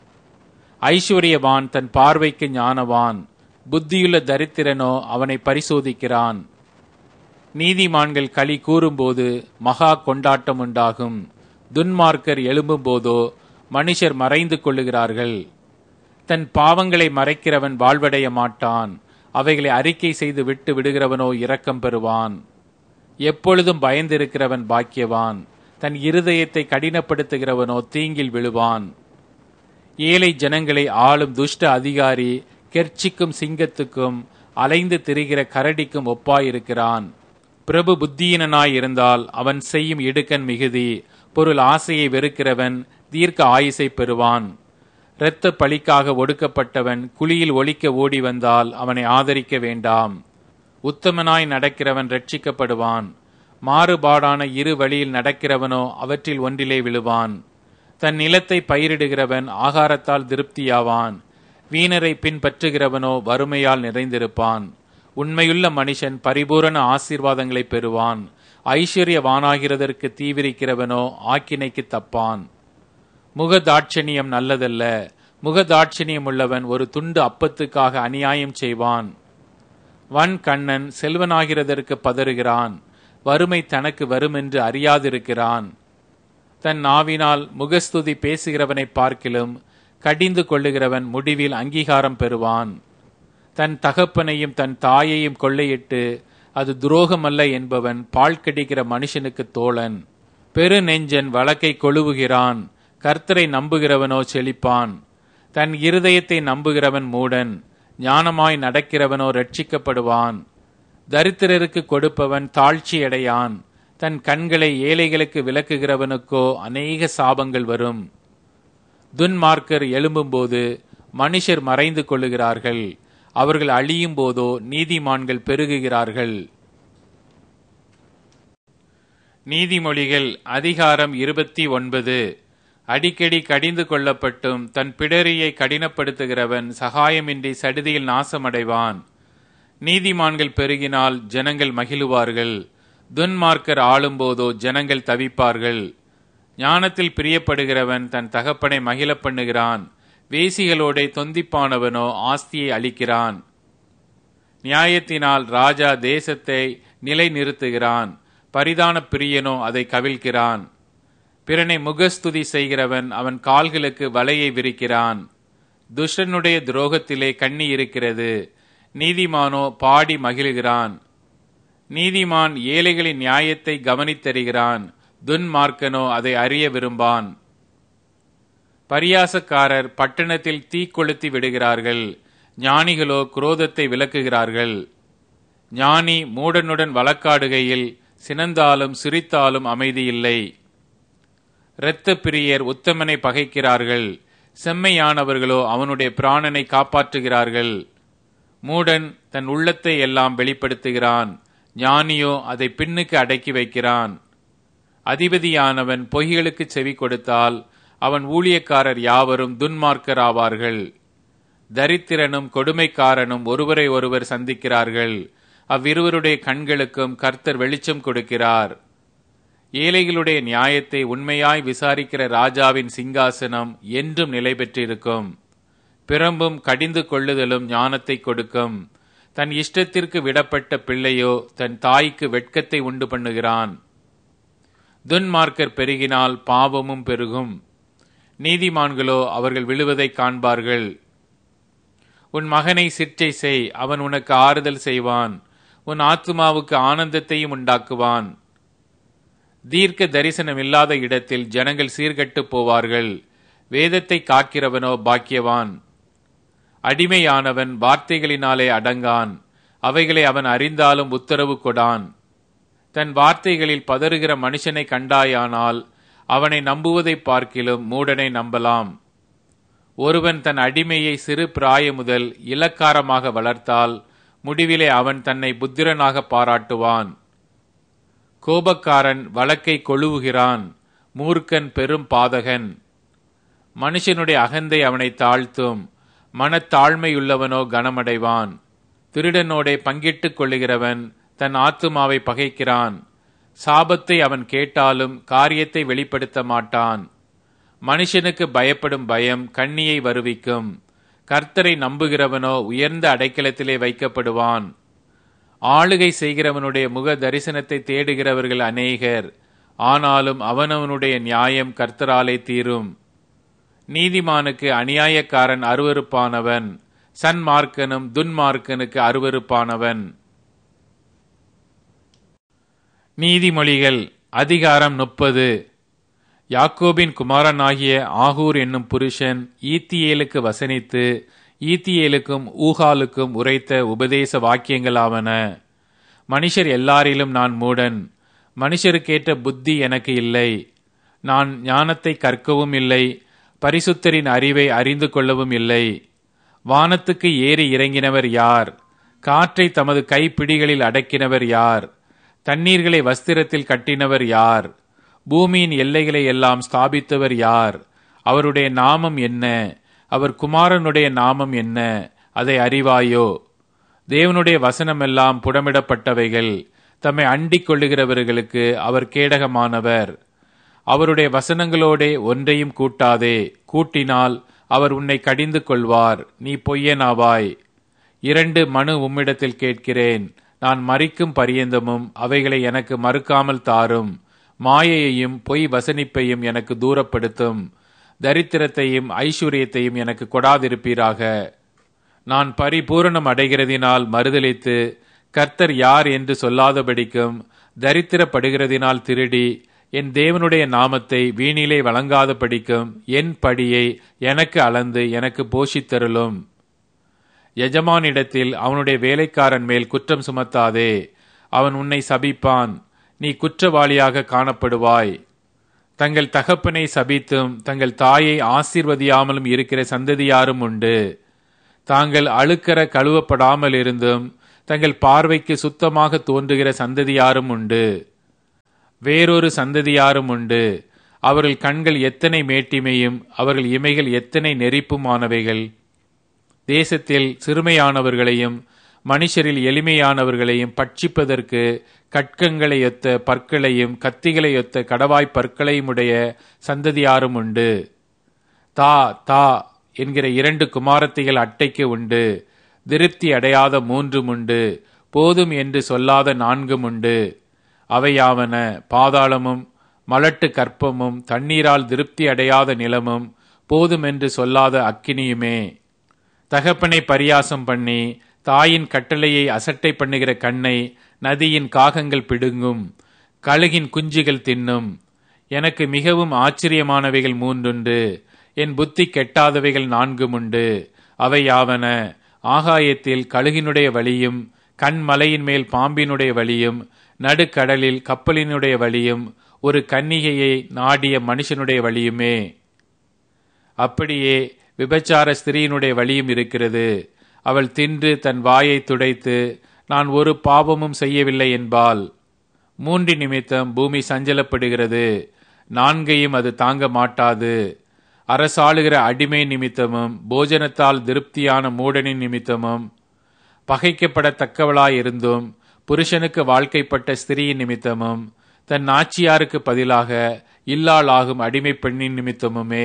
ஐஸ்வர்யவான் தன் பார்வைக்கு ஞானவான் புத்தியுள்ள தரித்திரனோ அவனை பரிசோதிக்கிறான் நீதிமான்கள் களி கூறும்போது மகா கொண்டாட்டம் உண்டாகும் துன்மார்க்கர் எழும்பும் போதோ மனுஷர் மறைந்து கொள்ளுகிறார்கள் தன் பாவங்களை மறைக்கிறவன் வாழ்வடைய மாட்டான் அவைகளை அறிக்கை செய்து விட்டு விடுகிறவனோ இரக்கம் பெறுவான் எப்பொழுதும் பயந்திருக்கிறவன் பாக்கியவான் தன் இருதயத்தை கடினப்படுத்துகிறவனோ தீங்கில் விழுவான் ஏழை ஜனங்களை ஆளும் துஷ்ட அதிகாரி கெர்ச்சிக்கும் சிங்கத்துக்கும் அலைந்து திரிகிற கரடிக்கும் ஒப்பாயிருக்கிறான் பிரபு புத்தியினனாய் இருந்தால் அவன் செய்யும் இடுக்கன் மிகுதி பொருள் ஆசையை வெறுக்கிறவன் தீர்க்க ஆயுசை பெறுவான் இரத்த பழிக்காக ஒடுக்கப்பட்டவன் குழியில் ஒழிக்க ஓடி வந்தால் அவனை ஆதரிக்க வேண்டாம் உத்தமனாய் நடக்கிறவன் ரட்சிக்கப்படுவான் மாறுபாடான இரு வழியில் நடக்கிறவனோ அவற்றில் ஒன்றிலே விழுவான் தன் நிலத்தை பயிரிடுகிறவன் ஆகாரத்தால் திருப்தியாவான் வீணரை பின்பற்றுகிறவனோ வறுமையால் நிறைந்திருப்பான் உண்மையுள்ள மனுஷன் பரிபூரண ஆசீர்வாதங்களை பெறுவான் ஐஸ்வர்யவானாகிறதற்கு தீவிரிக்கிறவனோ ஆக்கினைக்கு தப்பான் முகதாட்சணியம் நல்லதல்ல முகதாட்சணியம் உள்ளவன் ஒரு துண்டு அப்பத்துக்காக அநியாயம் செய்வான் வன் கண்ணன் செல்வனாகிறதற்கு பதறுகிறான் வறுமை தனக்கு வருமென்று அறியாதிருக்கிறான் தன் நாவினால் முகஸ்துதி பேசுகிறவனை பார்க்கிலும் கடிந்து கொள்ளுகிறவன் முடிவில் அங்கீகாரம் பெறுவான் தன் தகப்பனையும் தன் தாயையும் கொள்ளையிட்டு அது துரோகமல்ல என்பவன் பால் கடிக்கிற மனுஷனுக்கு தோழன் பெரு நெஞ்சன் வழக்கை கொழுவுகிறான் கர்த்தரை நம்புகிறவனோ செழிப்பான் தன் இருதயத்தை நம்புகிறவன் மூடன் ஞானமாய் நடக்கிறவனோ ரட்சிக்கப்படுவான் தரித்திரருக்கு கொடுப்பவன் தாழ்ச்சி அடையான் தன் கண்களை ஏழைகளுக்கு விளக்குகிறவனுக்கோ அநேக சாபங்கள் வரும் துன்மார்க்கர் எழும்பும்போது மனுஷர் மறைந்து கொள்ளுகிறார்கள் அவர்கள் அழியும் போதோ நீதிமான்கள் பெருகுகிறார்கள் நீதிமொழிகள் அதிகாரம் இருபத்தி ஒன்பது அடிக்கடி கடிந்து கொள்ளப்பட்டும் தன் பிடரியை கடினப்படுத்துகிறவன் சகாயமின்றி சடுதியில் நாசமடைவான் நீதிமான்கள் பெருகினால் ஜனங்கள் மகிழுவார்கள் துன்மார்க்கர் ஆளும்போதோ ஜனங்கள் தவிப்பார்கள் ஞானத்தில் பிரியப்படுகிறவன் தன் தகப்பனை மகிழ பண்ணுகிறான் வேசிகளோட தொந்திப்பானவனோ ஆஸ்தியை அளிக்கிறான் நியாயத்தினால் ராஜா தேசத்தை நிலைநிறுத்துகிறான் பரிதான பிரியனோ அதை கவிழ்கிறான் பிறனை முகஸ்துதி செய்கிறவன் அவன் கால்களுக்கு வலையை விரிக்கிறான் துஷ்டனுடைய துரோகத்திலே கண்ணி இருக்கிறது நீதிமானோ பாடி மகிழ்கிறான் நீதிமான் ஏழைகளின் நியாயத்தை கவனித்தறிகிறான் துன்மார்க்கனோ அதை அறிய விரும்பான் பரியாசக்காரர் பட்டணத்தில் தீ கொளுத்தி விடுகிறார்கள் ஞானிகளோ குரோதத்தை விளக்குகிறார்கள் ஞானி மூடனுடன் வழக்காடுகையில் சினந்தாலும் சிரித்தாலும் அமைதியில்லை இரத்த பிரியர் உத்தமனை பகைக்கிறார்கள் செம்மையானவர்களோ அவனுடைய பிராணனை காப்பாற்றுகிறார்கள் மூடன் தன் உள்ளத்தை எல்லாம் வெளிப்படுத்துகிறான் ஞானியோ அதை பின்னுக்கு அடக்கி வைக்கிறான் அதிபதியானவன் பொய்களுக்கு செவி கொடுத்தால் அவன் ஊழியக்காரர் யாவரும் துன்மார்க்கர் ஆவார்கள் தரித்திரனும் கொடுமைக்காரனும் ஒருவரை ஒருவர் சந்திக்கிறார்கள் அவ்விருவருடைய கண்களுக்கும் கர்த்தர் வெளிச்சம் கொடுக்கிறார் ஏழைகளுடைய நியாயத்தை உண்மையாய் விசாரிக்கிற ராஜாவின் சிங்காசனம் என்றும் நிலை பெற்றிருக்கும் பிறம்பும் கடிந்து கொள்ளுதலும் ஞானத்தை கொடுக்கும் தன் இஷ்டத்திற்கு விடப்பட்ட பிள்ளையோ தன் தாய்க்கு வெட்கத்தை உண்டு பண்ணுகிறான் துன்மார்க்கர் பெருகினால் பாவமும் பெருகும் நீதிமான்களோ அவர்கள் விழுவதை காண்பார்கள் உன் மகனை சிற்றை செய் அவன் உனக்கு ஆறுதல் செய்வான் உன் ஆத்மாவுக்கு ஆனந்தத்தையும் உண்டாக்குவான் தீர்க்க தரிசனம் இல்லாத இடத்தில் ஜனங்கள் சீர்கட்டு போவார்கள் வேதத்தை காக்கிறவனோ பாக்கியவான் அடிமையானவன் வார்த்தைகளினாலே அடங்கான் அவைகளை அவன் அறிந்தாலும் உத்தரவு கொடான் தன் வார்த்தைகளில் பதறுகிற மனுஷனை கண்டாயானால் அவனை நம்புவதை பார்க்கிலும் மூடனை நம்பலாம் ஒருவன் தன் அடிமையை சிறு பிராய முதல் இலக்காரமாக வளர்த்தால் முடிவிலே அவன் தன்னை புத்திரனாக பாராட்டுவான் கோபக்காரன் வழக்கை கொழுவுகிறான் மூர்க்கன் பெரும் பாதகன் மனுஷனுடைய அகந்தை அவனை தாழ்த்தும் மனத்தாழ்மையுள்ளவனோ கனமடைவான் திருடனோடே பங்கிட்டுக் கொள்ளுகிறவன் தன் ஆத்துமாவை பகைக்கிறான் சாபத்தை அவன் கேட்டாலும் காரியத்தை வெளிப்படுத்த மாட்டான் மனுஷனுக்கு பயப்படும் பயம் கண்ணியை வருவிக்கும் கர்த்தரை நம்புகிறவனோ உயர்ந்த அடைக்கலத்திலே வைக்கப்படுவான் ஆளுகை செய்கிறவனுடைய முக தரிசனத்தை தேடுகிறவர்கள் அநேகர் ஆனாலும் அவனவனுடைய நியாயம் கர்த்தராலே தீரும் நீதிமானுக்கு அநியாயக்காரன் அருவருப்பானவன் சன்மார்க்கனும் துன்மார்க்கனுக்கு அருவருப்பானவன் நீதிமொழிகள் அதிகாரம் முப்பது யாக்கோபின் குமாரனாகிய ஆகூர் என்னும் புருஷன் ஈத்தியேலுக்கு வசனித்து ஈத்தியேலுக்கும் ஊகாலுக்கும் உரைத்த உபதேச வாக்கியங்களாவன மனுஷர் எல்லாரிலும் நான் மூடன் மனுஷருக்கேற்ற புத்தி எனக்கு இல்லை நான் ஞானத்தை கற்கவும் இல்லை பரிசுத்தரின் அறிவை அறிந்து கொள்ளவும் இல்லை வானத்துக்கு ஏறி இறங்கினவர் யார் காற்றை தமது கைப்பிடிகளில் அடக்கினவர் யார் தண்ணீர்களை வஸ்திரத்தில் கட்டினவர் யார் பூமியின் எல்லைகளை எல்லாம் ஸ்தாபித்தவர் யார் அவருடைய நாமம் என்ன அவர் குமாரனுடைய நாமம் என்ன அதை அறிவாயோ தேவனுடைய வசனமெல்லாம் புடமிடப்பட்டவைகள் தம்மை அண்டிக் கொள்ளுகிறவர்களுக்கு அவர் கேடகமானவர் அவருடைய வசனங்களோடே ஒன்றையும் கூட்டாதே கூட்டினால் அவர் உன்னை கடிந்து கொள்வார் நீ பொய்யனாவாய் இரண்டு மனு உம்மிடத்தில் கேட்கிறேன் நான் மறிக்கும் பரியந்தமும் அவைகளை எனக்கு மறுக்காமல் தாரும் மாயையையும் பொய் வசனிப்பையும் எனக்கு தூரப்படுத்தும் தரித்திரத்தையும் ஐஸ்வர்யத்தையும் எனக்கு கொடாதிருப்பீராக நான் பரிபூரணம் அடைகிறதினால் மறுதலித்து கர்த்தர் யார் என்று சொல்லாதபடிக்கும் தரித்திரப்படுகிறதினால் திருடி என் தேவனுடைய நாமத்தை வீணிலே வழங்காத படிக்கும் என் படியை எனக்கு அளந்து எனக்கு போஷித்தருளும் எஜமானிடத்தில் அவனுடைய வேலைக்காரன் மேல் குற்றம் சுமத்தாதே அவன் உன்னை சபிப்பான் நீ குற்றவாளியாக காணப்படுவாய் தங்கள் தகப்பனை சபித்தும் தங்கள் தாயை ஆசீர்வதியாமலும் இருக்கிற சந்ததியாரும் உண்டு தாங்கள் அழுக்கற கழுவப்படாமல் இருந்தும் தங்கள் பார்வைக்கு சுத்தமாக தோன்றுகிற சந்ததியாரும் உண்டு வேறொரு சந்ததியாரும் உண்டு அவர்கள் கண்கள் எத்தனை மேட்டிமையும் அவர்கள் இமைகள் எத்தனை நெறிப்புமானவைகள் தேசத்தில் சிறுமையானவர்களையும் மனுஷரில் எளிமையானவர்களையும் பட்சிப்பதற்கு கட்கங்களை ஒத்த பற்களையும் கத்திகளை ஒத்த கடவாய் பற்களையும் உடைய சந்ததியாரும் உண்டு தா தா என்கிற இரண்டு குமாரத்திகள் அட்டைக்கு உண்டு திருப்தி அடையாத மூன்றும் உண்டு போதும் என்று சொல்லாத நான்கும் உண்டு அவையாவன பாதாளமும் மலட்டு கற்பமும் தண்ணீரால் திருப்தி அடையாத நிலமும் போதும் என்று சொல்லாத அக்கினியுமே தகப்பனை பரியாசம் பண்ணி தாயின் கட்டளையை அசட்டை பண்ணுகிற கண்ணை நதியின் காகங்கள் பிடுங்கும் கழுகின் குஞ்சுகள் தின்னும் எனக்கு மிகவும் ஆச்சரியமானவைகள் மூன்றுண்டு என் புத்தி கெட்டாதவைகள் நான்கும் உண்டு அவை யாவன ஆகாயத்தில் கழுகினுடைய வழியும் கண்மலையின் மேல் பாம்பினுடைய வழியும் நடுக்கடலில் கப்பலினுடைய வழியும் ஒரு கன்னிகையை நாடிய மனுஷனுடைய வழியுமே அப்படியே விபச்சார ஸ்திரீயினுடைய வழியும் இருக்கிறது அவள் தின்று தன் வாயை துடைத்து நான் ஒரு பாவமும் செய்யவில்லை என்பாள் மூன்று நிமித்தம் பூமி சஞ்சலப்படுகிறது நான்கையும் அது தாங்க மாட்டாது அரசாளுகிற அடிமை நிமித்தமும் போஜனத்தால் திருப்தியான மூடனின் நிமித்தமும் பகைக்கப்படத்தக்கவளாயிருந்தும் புருஷனுக்கு வாழ்க்கைப்பட்ட ஸ்திரீயின் நிமித்தமும் தன் நாச்சியாருக்கு பதிலாக இல்லாளாகும் அடிமை பெண்ணின் நிமித்தமுமே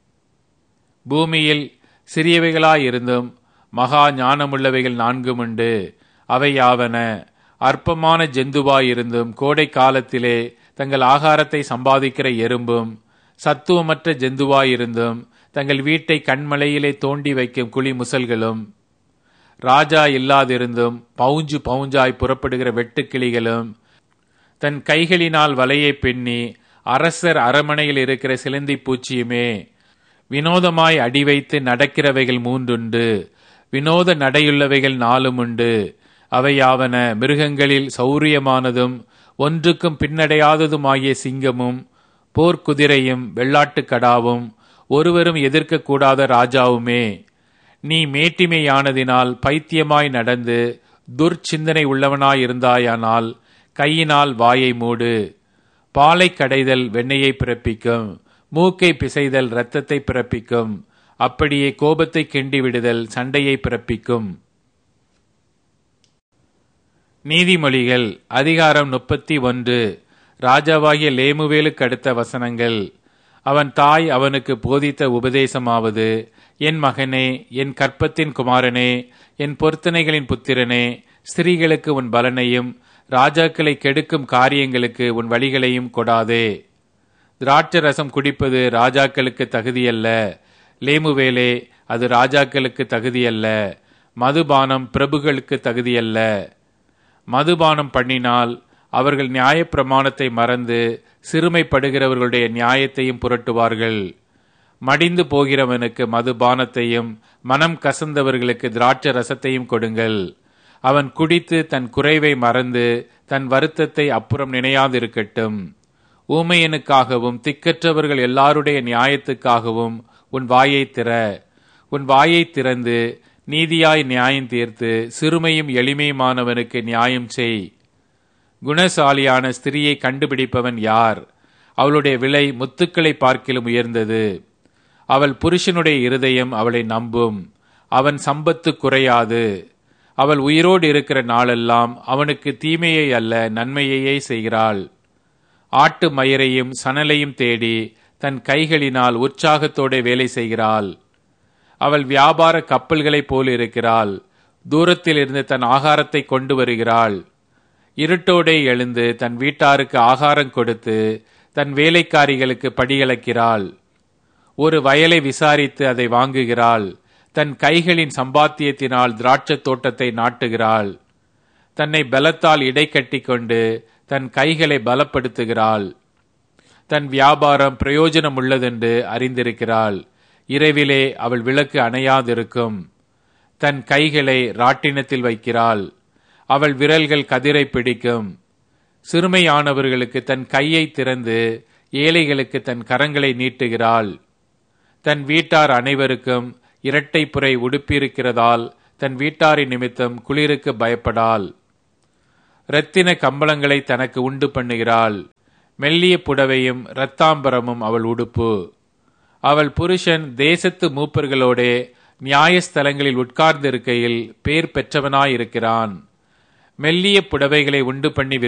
பூமியில் சிறியவைகளாயிருந்தும் மகா ஞானமுள்ளவைகள் நான்கும் உண்டு அவை யாவன அற்பமான ஜந்துவாயிருந்தும் கோடை காலத்திலே தங்கள் ஆகாரத்தை சம்பாதிக்கிற எறும்பும் சத்துவமற்ற ஜந்துவாயிருந்தும் தங்கள் வீட்டை கண்மலையிலே தோண்டி வைக்கும் குழி முசல்களும் ராஜா இல்லாதிருந்தும் பவுஞ்சு பவுஞ்சாய் புறப்படுகிற வெட்டுக்கிளிகளும் தன் கைகளினால் வலையை பின்னி அரசர் அரமனையில் இருக்கிற சிலந்தி பூச்சியுமே வினோதமாய் அடி வைத்து நடக்கிறவைகள் மூன்றுண்டு வினோத நடையுள்ளவைகள் நாலும் உண்டு அவையாவன மிருகங்களில் சௌரியமானதும் ஒன்றுக்கும் பின்னடையாததுமாகிய சிங்கமும் போர்க்குதிரையும் வெள்ளாட்டுக்கடாவும் ஒருவரும் எதிர்க்கக்கூடாத ராஜாவுமே நீ மேட்டிமையானதினால் பைத்தியமாய் நடந்து துர்ச்சிந்தனை உள்ளவனாயிருந்தாயானால் கையினால் வாயை மூடு பாலை கடைதல் வெண்ணெயை பிறப்பிக்கும் மூக்கை பிசைதல் இரத்தத்தை பிறப்பிக்கும் அப்படியே கோபத்தை கிண்டி விடுதல் சண்டையை பிறப்பிக்கும் நீதிமொழிகள் அதிகாரம் முப்பத்தி ஒன்று ராஜாவாகிய லேமுவேலுக்கு அடுத்த வசனங்கள் அவன் தாய் அவனுக்கு போதித்த உபதேசமாவது என் மகனே என் கற்பத்தின் குமாரனே என் பொருத்தனைகளின் புத்திரனே ஸ்திரீகளுக்கு உன் பலனையும் ராஜாக்களை கெடுக்கும் காரியங்களுக்கு உன் வழிகளையும் கொடாதே திராட்சை ரசம் குடிப்பது ராஜாக்களுக்கு தகுதியல்ல லேமுவேலே அது ராஜாக்களுக்கு தகுதியல்ல மதுபானம் பிரபுகளுக்கு தகுதியல்ல மதுபானம் பண்ணினால் அவர்கள் நியாயப்பிரமாணத்தை மறந்து சிறுமைப்படுகிறவர்களுடைய நியாயத்தையும் புரட்டுவார்கள் மடிந்து போகிறவனுக்கு மதுபானத்தையும் மனம் கசந்தவர்களுக்கு திராட்சை ரசத்தையும் கொடுங்கள் அவன் குடித்து தன் குறைவை மறந்து தன் வருத்தத்தை அப்புறம் நினையாதிருக்கட்டும் ஊமையனுக்காகவும் திக்கற்றவர்கள் எல்லாருடைய நியாயத்துக்காகவும் உன் வாயை திற உன் வாயை திறந்து நீதியாய் நியாயம் தீர்த்து சிறுமையும் எளிமையுமானவனுக்கு நியாயம் செய் குணசாலியான ஸ்திரியை கண்டுபிடிப்பவன் யார் அவளுடைய விலை முத்துக்களை பார்க்கிலும் உயர்ந்தது அவள் புருஷனுடைய இருதயம் அவளை நம்பும் அவன் சம்பத்து குறையாது அவள் உயிரோடு இருக்கிற நாளெல்லாம் அவனுக்கு தீமையை அல்ல நன்மையையே செய்கிறாள் ஆட்டு மயிரையும் சணலையும் தேடி தன் கைகளினால் உற்சாகத்தோட வேலை செய்கிறாள் அவள் வியாபார கப்பல்களைப் போல் இருக்கிறாள் தூரத்தில் இருந்து தன் ஆகாரத்தை கொண்டு வருகிறாள் இருட்டோடே எழுந்து தன் வீட்டாருக்கு ஆகாரம் கொடுத்து தன் வேலைக்காரிகளுக்கு படியளக்கிறாள் ஒரு வயலை விசாரித்து அதை வாங்குகிறாள் தன் கைகளின் சம்பாத்தியத்தினால் திராட்சத் தோட்டத்தை நாட்டுகிறாள் தன்னை பலத்தால் இடை கட்டிக்கொண்டு தன் கைகளை பலப்படுத்துகிறாள் தன் வியாபாரம் பிரயோஜனம் உள்ளதென்று அறிந்திருக்கிறாள் இரவிலே அவள் விளக்கு அணையாதிருக்கும் தன் கைகளை ராட்டினத்தில் வைக்கிறாள் அவள் விரல்கள் கதிரை பிடிக்கும் சிறுமையானவர்களுக்கு தன் கையை திறந்து ஏழைகளுக்கு தன் கரங்களை நீட்டுகிறாள் தன் வீட்டார் அனைவருக்கும் இரட்டை புரை உடுப்பியிருக்கிறதால் தன் வீட்டாரின் நிமித்தம் குளிருக்கு பயப்படாள் இரத்தின கம்பளங்களை தனக்கு உண்டு பண்ணுகிறாள் மெல்லிய புடவையும் இரத்தாம்பரமும் அவள் உடுப்பு அவள் புருஷன் தேசத்து மூப்பர்களோடே நியாயஸ்தலங்களில் உட்கார்ந்திருக்கையில் பேர் பெற்றவனாயிருக்கிறான் மெல்லிய புடவைகளை உண்டு பண்ணி